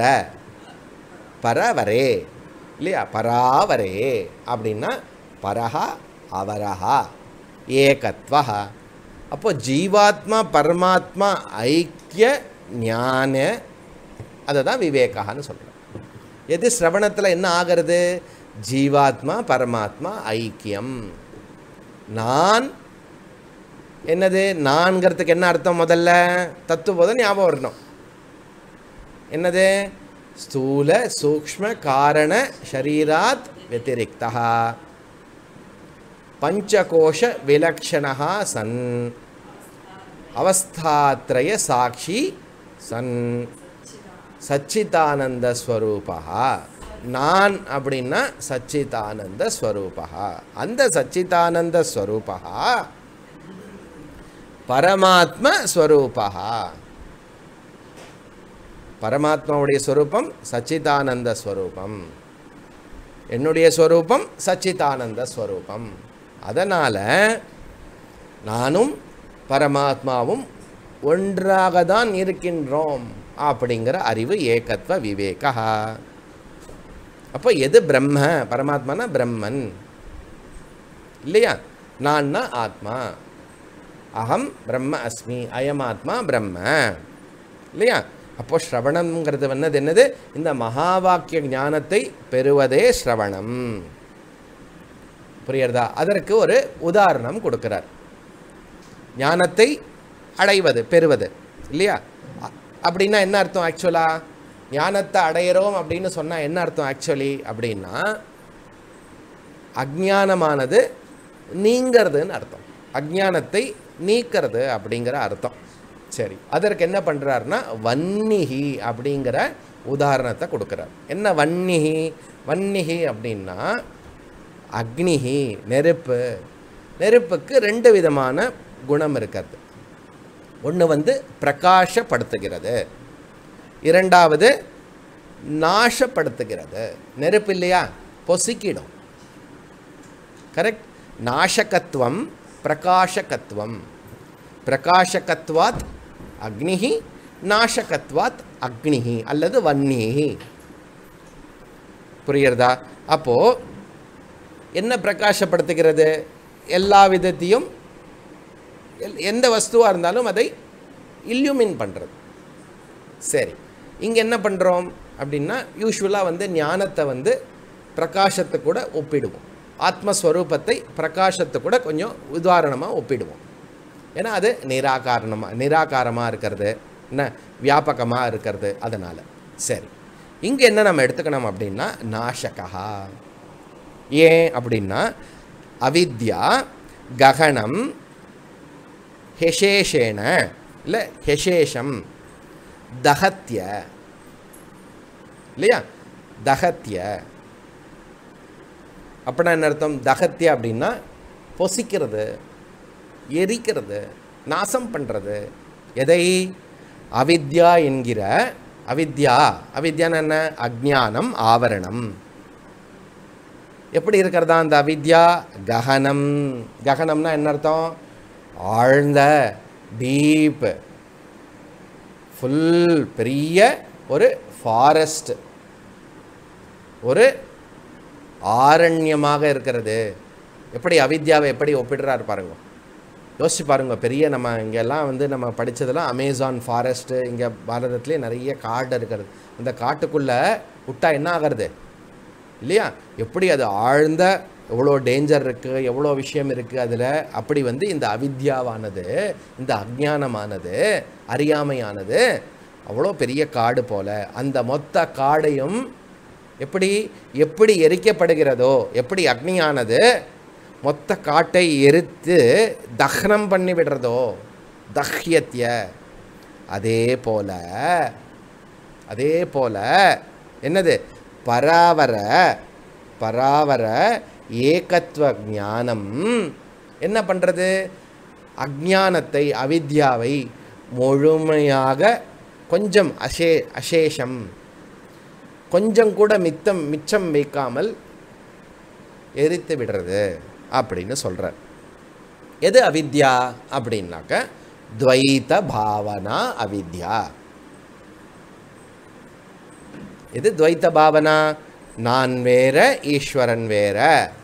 பரவரே இல்லையா பராவரே அப்படின்னா பரஹா அவரஹா ஏகத்வா அப்போ ஜீவாத்மா பரமாத்மா ஐக்கிய ஞான அதை தான் விவேகான்னு சொல்கிறோம் எது சிரவணத்தில் என்ன ஆகிறது ஜீவாத்மா பரமாத்மா ஐக்கியம் நான் என்னது நான்கிறதுக்கு என்ன அர்த்தம் முதல்ல தத்துவபோதம் ஞாபகம் வரணும் என்னது ஸ்தூல சூக்ஷ்ம காரண ஷரீராத் व्यतिरिक्तः பஞ்சகோஷ விலக்ஷணா சன் அவஸ்தாத்ரய சாட்சி சன் சச்சிதானந்த ஸ்வரூபா நான் அப்படின்னா சச்சிதானந்த ஸ்வரூபா அந்த சச்சிதானந்த ஸ்வரூபா பரமாத்ம ஸ்வரூபா பரமாத்மாவுடைய ஸ்வரூபம் சச்சிதானந்த ஸ்வரூபம் என்னுடைய ஸ்வரூபம் சச்சிதானந்த ஸ்வரூபம் அதனால் நானும் பரமாத்மாவும் ஒன்றாக தான் இருக்கின்றோம் அப்படிங்கிற அறிவு ஏகத்வ விவேகா அப்போ எது பிரம்ம பரமாத்மானா பிரம்மன் இல்லையா நான்னா ஆத்மா அகம் பிரம்ம அஸ்மி அயம் ஆத்மா பிரம்ம இல்லையா அப்போ ஸ்ரவணம்ங்கிறது என்னது என்னது இந்த மகா வாக்கிய ஞானத்தை பெறுவதே ஸ்ரவணம் புரியுறதா அதற்கு ஒரு உதாரணம் கொடுக்கிறார் ஞானத்தை அடைவது பெறுவது இல்லையா அ- அப்படின்னா என்ன அர்த்தம் ஆக்சுவலா ஞானத்தை அடையிறோம் அப்படின்னு சொன்னால் என்ன அர்த்தம் ஆக்சுவலி அப்படின்னா அஜ்ஞானமானது நீங்கிறதுன்னு அர்த்தம் அஜ்ஞானத்தை நீக்கிறது அப்படிங்கிற அர்த்தம் சரி அதற்கு என்ன பண்ணுறாருன்னா வன்னிகி அப்படிங்கிற உதாரணத்தை கொடுக்குறார் என்ன வன்னிகி வன்னிகி அப்படின்னா அக்னிஹி நெருப்பு நெருப்புக்கு ரெண்டு விதமான குணம் இருக்கிறது ஒன்று வந்து பிரகாசப்படுத்துகிறது இரண்டாவது நாசப்படுத்துகிறது நெருப்பு இல்லையா பொசுக்கிடும் கரெக்ட் நாசகத்துவம் பிரகாசகத்துவம் பிரகாசகத்வாத் அக்னிஹி நாசகத்வாத் அக்னிஹி அல்லது வன்னிஹி புரியுறதா அப்போ என்ன பிரகாசப்படுத்துகிறது எல்லா விதத்தையும் எல்- எந்த வஸ்துவாக இருந்தாலும் அதை இல்யூமின் பண்ணுறது சரி இங்கே என்ன பண்ணுறோம் அப்படின்னா யூஸ்வலாக வந்து ஞானத்தை வந்து பிரகாசத்தை கூட ஒப்பிடுவோம் ஆத்மஸ்வரூபத்தை பிரகாசத்தை கூட கொஞ்சம் உதாரணமாக ஒப்பிடுவோம் ஏன்னா அது நிராகாரணமாக நிராகாரமாக இருக்கிறது என்ன வியாபகமாக இருக்கிறது அதனால் சரி இங்கே என்ன நம்ம எடுத்துக்கணும் அப்படின்னா நாசகா ஏன் அப்படின்னா அவித்யா ககனம் ஹெசேஷேன இல்லை ஹெசேஷம் தகத்திய இல்லையா தகத்திய அப்படின்னா என்ன அர்த்தம் தகத்திய அப்படின்னா பொசிக்கிறது எரிக்கிறது நாசம் பண்ணுறது எதை அவித்யா என்கிற அவித்யா அவித்யான்னு என்ன அஜ்ஞானம் ஆவரணம் எப்படி இருக்கிறதா அந்த அவித்யா ககனம் ககனம்னா என்ன அர்த்தம் ஆழ்ந்த டீப் ஃபுல் பெரிய ஒரு ஃபாரஸ்ட் ஒரு ஆரண்யமாக இருக்கிறது எப்படி அவித்யாவை எப்படி ஒப்பிடுறாரு பாருங்க யோசிச்சு பாருங்க பெரிய நம்ம இங்கெல்லாம் வந்து நம்ம படித்ததெல்லாம் அமேசான் ஃபாரஸ்ட்டு இங்கே பாரதத்துலேயே நிறைய காடு இருக்கிறது அந்த காட்டுக்குள்ளே விட்டா என்ன ஆகிறது இல்லையா எப்படி அது ஆழ்ந்த எவ்வளோ டேஞ்சர் இருக்குது எவ்வளோ விஷயம் இருக்குது அதில் அப்படி வந்து இந்த அவித்யாவானது இந்த அஜ்ஞானமானது அறியாமையானது அவ்வளோ பெரிய காடு போல அந்த மொத்த காடையும் எப்படி எப்படி எரிக்கப்படுகிறதோ எப்படி அக்னியானது மொத்த காட்டை எரித்து தஹ்னம் பண்ணி விடுறதோ தஹ்யத்திய அதே போல அதே போல என்னது பராவர பராவர ஏகத்துவ ஞானம் என்ன பண்ணுறது அஜ்ஞானத்தை அவித்யாவை முழுமையாக கொஞ்சம் அசே அசேஷம் கொஞ்சம் கூட மித்தம் மிச்சம் வைக்காமல் எரித்து விடுறது அப்படின்னு சொல்கிறார் எது அவித்யா அப்படின்னாக்க துவைத பாவனா அவித்யா இது துவைத்த பாவனா நான் வேற ஈஸ்வரன் வேற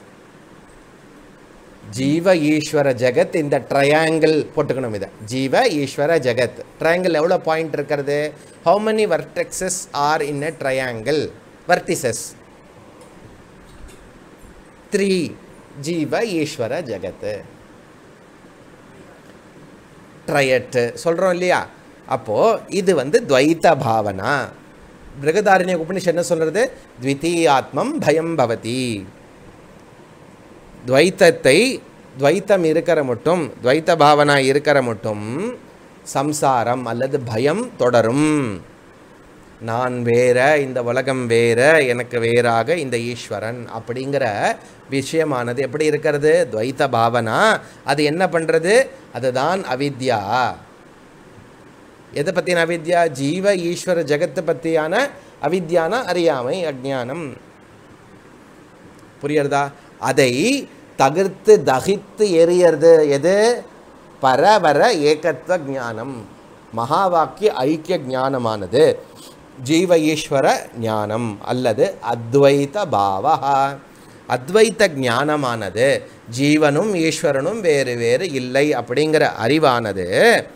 ஜீவ ஈஸ்வர ஜெகத் இந்த ட்ரையாங்கிள் போட்டுக்கணும் இதை ஜீவ ஈஸ்வர ஜெகத் ட்ரையாங்கிள் எவ்வளோ பாயிண்ட் இருக்கிறது how many vertexes are in a triangle vertices three ஜீவ ஈஸ்வர ஜெகத்து ட்ரையட்டு சொல்கிறோம் இல்லையா அப்போது இது வந்து துவைத்த பாவனா பிருகதாரண்ய உபனிஷம் என்ன சொல்கிறது த்விதீயாத்மம் பயம் பவதி துவைத்தத்தை துவைத்தம் இருக்கிற மட்டும் துவைத்த பாவனா இருக்கிற மட்டும் சம்சாரம் அல்லது பயம் தொடரும் நான் வேற இந்த உலகம் வேற எனக்கு வேறாக இந்த ஈஸ்வரன் அப்படிங்கிற விஷயமானது எப்படி இருக்கிறது துவைத்த பாவனா அது என்ன பண்ணுறது அதுதான் அவித்யா எதை பற்றின அவித்யா ஜீவ ஈஸ்வர ஜெகத்தை பற்றியான அவித்யான அறியாமை அஜ்ஞானம் புரியுறதா அதை தகிர்த்து தகித்து எரியறது எது பரவர ஏகத்துவ ஞானம் மகா வாக்கிய ஐக்கிய ஞானமானது ஜீவ ஈஸ்வர ஞானம் அல்லது அத்வைத பாவா அத்வைத்த ஞானமானது ஜீவனும் ஈஸ்வரனும் வேறு வேறு இல்லை அப்படிங்கிற அறிவானது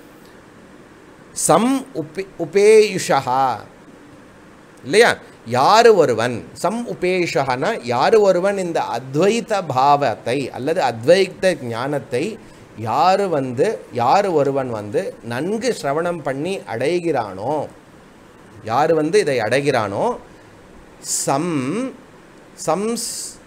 சம் உபே உபேயுஷா இல்லையா யார் ஒருவன் சம் உபேஷகனா யார் ஒருவன் இந்த அத்வைத பாவத்தை அல்லது அத்வைத ஞானத்தை யார் வந்து யார் ஒருவன் வந்து நன்கு சிரவணம் பண்ணி அடைகிறானோ யார் வந்து இதை அடைகிறானோ சம் சம்ஸ்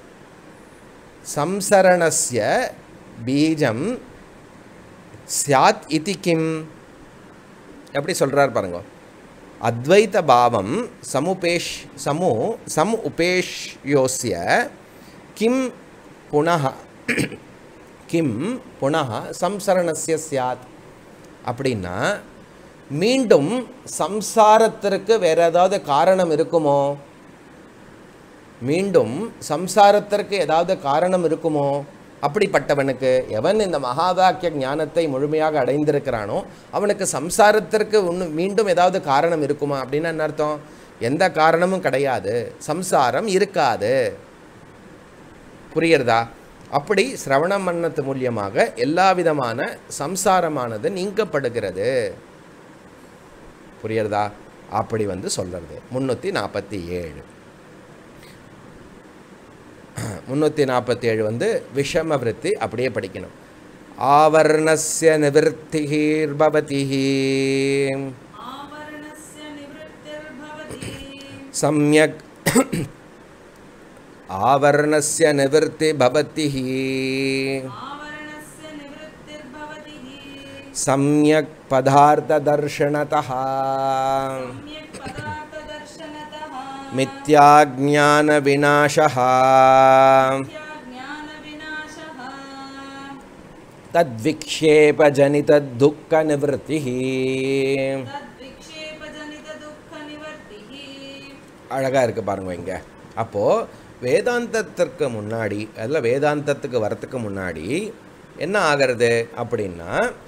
சம்சரணஸ்ய பீஜம் சியாத் இதி கிம் எப்படி சொல்கிறார் பாருங்க அத்வைத பாவம் சமுபேஷ் சமு சம் உபேஷ்யோஸ்ய கிம் புனः கிம் புனः சம்சரணஸ்ய சியாத் அப்படின்னா மீண்டும் சம்சாரத்திற்கு வேற ஏதாவது காரணம் இருக்குமோ மீண்டும் சம்சாரத்திற்கு ஏதாவது காரணம் இருக்குமோ அப்படிப்பட்டவனுக்கு எவன் இந்த மகாவாக்கிய ஞானத்தை முழுமையாக அடைந்திருக்கிறானோ அவனுக்கு சம்சாரத்திற்கு ஒன்று மீண்டும் ஏதாவது காரணம் இருக்குமா அப்படின்னா என்ன அர்த்தம் எந்த காரணமும் கிடையாது சம்சாரம் இருக்காது புரியுறதா அப்படி சிரவண மன்னத்து மூலியமாக எல்லா விதமான சம்சாரமானது நீங்கப்படுகிறது புரியுறதா அப்படி வந்து சொல்கிறது முந்நூற்றி நாற்பத்தி ஏழு முந்நூற்றி நாற்பத்தி ஏழு வந்து விஷம விருத்தி அப்படியே படிக்கணும் ஆவர்ணஸ்ய நிவர்த்திஹீர்பவதி आवरणस्य निवृत्तिर्भवति சம்யக் ஆவர்ணஸ்ய நிவர்த்தி பவதி आवरणस्य निवृत्तिर्भवति சம்யக் பதார்த்த தர்ஷனதः सम्यक् पदार्थदर्शनतः மித்யாஜான விநாசः ज्ञानविनाशः தத்விக்ஷேபஜனிததுக்க நிவர்த்திः तद्विक्षेपजनितदुःखनिवर्तिः அழகாக இருக்குது பாருங்க இங்கே அப்போது வேதாந்தத்திற்கு முன்னாடி அதில் வேதாந்தத்துக்கு வரத்துக்கு முன்னாடி என்ன ஆகிறது அப்படின்னா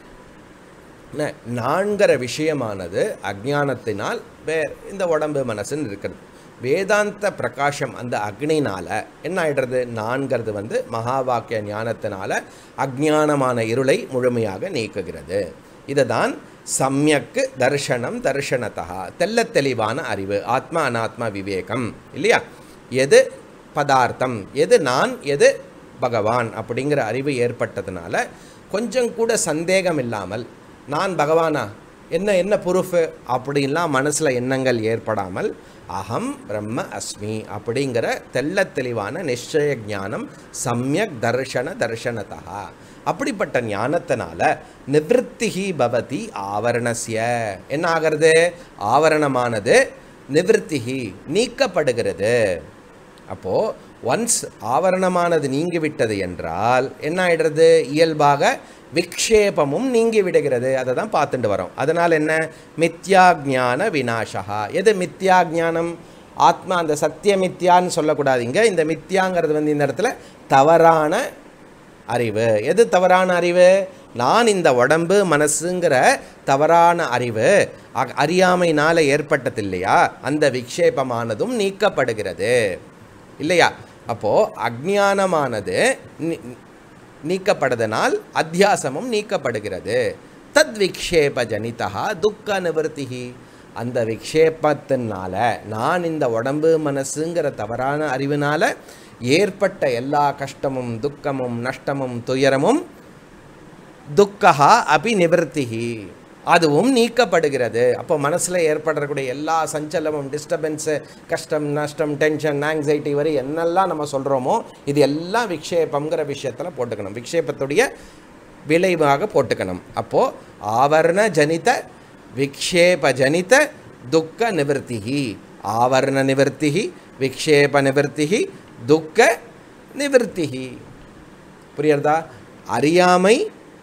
ந- நான்கிற விஷயமானது அஜ்ஞானத்தினால் வே இந்த உடம்பு மனசுன்னு இருக்கிறது வேதாந்த பிரகாசம் அந்த அக்னினால என்ன ஆயிடுறது நான்கிறது வந்து மகா வாக்கிய ஞானத்தினால அஜ்ஞானமான இருளை முழுமையாக நீக்குகிறது இதை தான் சம்யக்கு தர்ஷனம் தர்ஷனத்தா தெள்ளத் தெளிவான அறிவு ஆத்மா அனாத்மா விவேகம் இல்லையா எது பதார்த்தம் எது நான் எது பகவான் அப்படிங்கிற அறிவு ஏற்பட்டதுனால கொஞ்சம் கூட சந்தேகம் இல்லாமல் நான் பகவானா என்ன என்ன ப்ரூஃபு அப்படின்லாம் மனசில் எண்ணங்கள் ஏற்படாமல் அகம் பிரம்ம அஸ்மி அப்படிங்கிற தெள்ளத் தெளிவான நிச்சய ஞானம் சம்யக் தர்ஷன தர்ஷனதா அப்படிப்பட்ட ஞானத்தினால நிவர்த்திஹி பவதி ஆவரணஸ்ய என்ன ஆகிறது ஆவரணமானது நிவர்த்திஹி நீக்கப்படுகிறது அப்போது ஒன்ஸ் ஆவரணமானது நீங்கிவிட்டது என்றால் என்ன ஆயிடுறது இயல்பாக விக்ஷேபமும் நீங்கி விடுகிறது அதை தான் பார்த்துட்டு வரோம் அதனால் என்ன மித்யாஜான விநாசகா எது மித்யாஜானம் ஆத்மா அந்த சத்திய மித்யான்னு சொல்லக்கூடாதுங்க இந்த மித்யாங்கிறது வந்து இந்த இடத்துல தவறான அறிவு எது தவறான அறிவு நான் இந்த உடம்பு மனசுங்கிற தவறான அறிவு அ- அறியாமையினால ஏற்பட்டது இல்லையா அந்த விக்ஷேபமானதும் நீக்கப்படுகிறது இல்லையா அப்போது அஜ்ஞானமானது நீ- நீக்கப்படுதனால் அத்தியாசமும் நீக்கப்படுகிறது தத் விக்ஷேப ஜனிதா துக்க நிவர்த்திகி அந்த விக்ஷேபத்தினால நான் இந்த உடம்பு மனசுங்கிற தவறான அறிவினால ஏற்பட்ட எல்லா கஷ்டமும் துக்கமும் நஷ்டமும் துயரமும் துக்கஹா அபி நிவர்த்திகி அதுவும் நீக்கப்படுகிறது அப்போ மனசில் ஏற்படக்கூடிய எல்லா சஞ்சலமும் டிஸ்டர்பன்ஸு கஷ்டம் நஷ்டம் டென்ஷன் ஆங்ஸைட்டி வரை என்னெல்லாம் நம்ம சொல்கிறோமோ இது எல்லாம் விக்ஷேபங்கிற விஷயத்தில் போட்டுக்கணும் விக்ஷேபத்துடைய விளைவாக போட்டுக்கணும் அப்போது ஆவரண ஜனித விக்ஷேப ஜனித துக்க நிவர்த்திகி ஆவரண நிவர்த்திகி விக்ஷேப நிவர்த்திகி துக்க நிவர்த்திகி புரியுறதா அறியாமை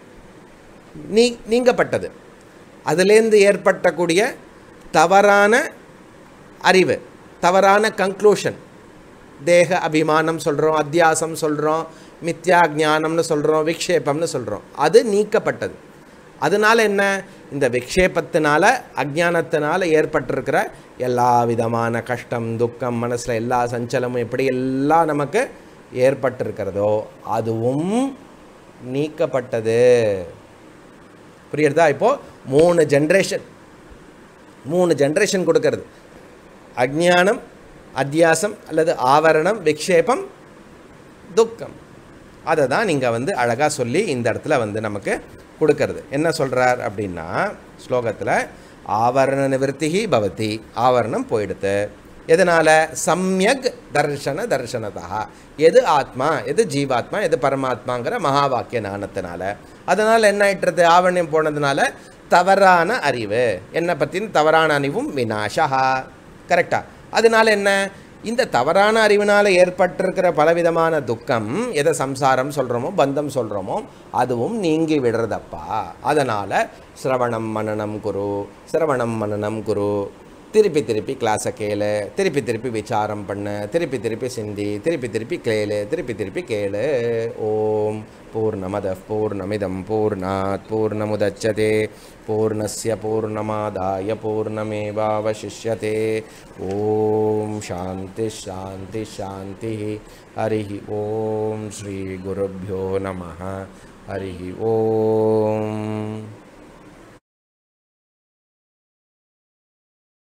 நீ நீங்கப்பட்டது அதிலேருந்து ஏற்பட்டக்கூடிய தவறான அறிவு தவறான கன்க்ளூஷன் தேக அபிமானம் சொல்கிறோம் அத்தியாசம் சொல்கிறோம் மித்யா ஞானம்னு சொல்கிறோம் விக்ஷேபம்னு சொல்கிறோம் அது நீக்கப்பட்டது அதனால என்ன இந்த விக்ஷேபத்தினால அஜ்ஞானத்தினால ஏற்பட்டிருக்கிற எல்லா விதமான கஷ்டம் துக்கம் மனசில் எல்லா சஞ்சலமும் எப்படி எல்லாம் நமக்கு ஏற்பட்டிருக்கிறதோ அதுவும் நீக்கப்பட்டது புரியுறதா இப்போது மூணு ஜென்ரேஷன் மூணு ஜென்ரேஷன் கொடுக்கறது அஜ்ஞானம் அத்தியாசம் அல்லது ஆவரணம் விக்ஷேபம் துக்கம் அதை தான் நீங்கள் வந்து அழகாக சொல்லி இந்த இடத்துல வந்து நமக்கு கொடுக்கறது என்ன சொல்கிறார் அப்படின்னா ஸ்லோகத்தில் ஆவரண நிவர்த்திகி பவதி ஆவரணம் போயிடுது எதனால் சம்யக் தர்ஷன தர்ஷனதா எது ஆத்மா எது ஜீவாத்மா எது பரமாத்மாங்கிற மகா வாக்கிய ஞானத்தினால அதனால் என்ன ஆயிட்டுறது ஆவரணம் போனதுனால தவறான அறிவு என்னை பற்றின தவறான அறிவும் வினாஷா கரெக்டா அதனால என்ன இந்த தவறான அறிவினால் ஏற்பட்டிருக்கிற பலவிதமான துக்கம் எதை சம்சாரம் சொல்கிறோமோ பந்தம் சொல்கிறோமோ அதுவும் நீங்கி விடுறதப்பா அதனால் சிரவணம் மனனம் குரு சிரவணம் மனனம் குரு திருப்பி திருப்பி கிளாஸை கேளு திருப்பி திருப்பி விசாரம் பண்ணு திருப்பி திருப்பி சிந்தி திருப்பி திருப்பி கேளு திருப்பி திருப்பி கேளு ஓம் பூர்ணமத பூர்ணமிதம் பூர்ணாத் பூர்ணமுதச்சதே பூர்ணஸ்ய பூர்ணமாதாய பூர்ணமேவாவசிஷ்யते ஓம் சாந்தி சாந்தி சாந்தி ஹரி ஓம் ஸ்ரீ குருभ्यो நமः ஹரி ஓம்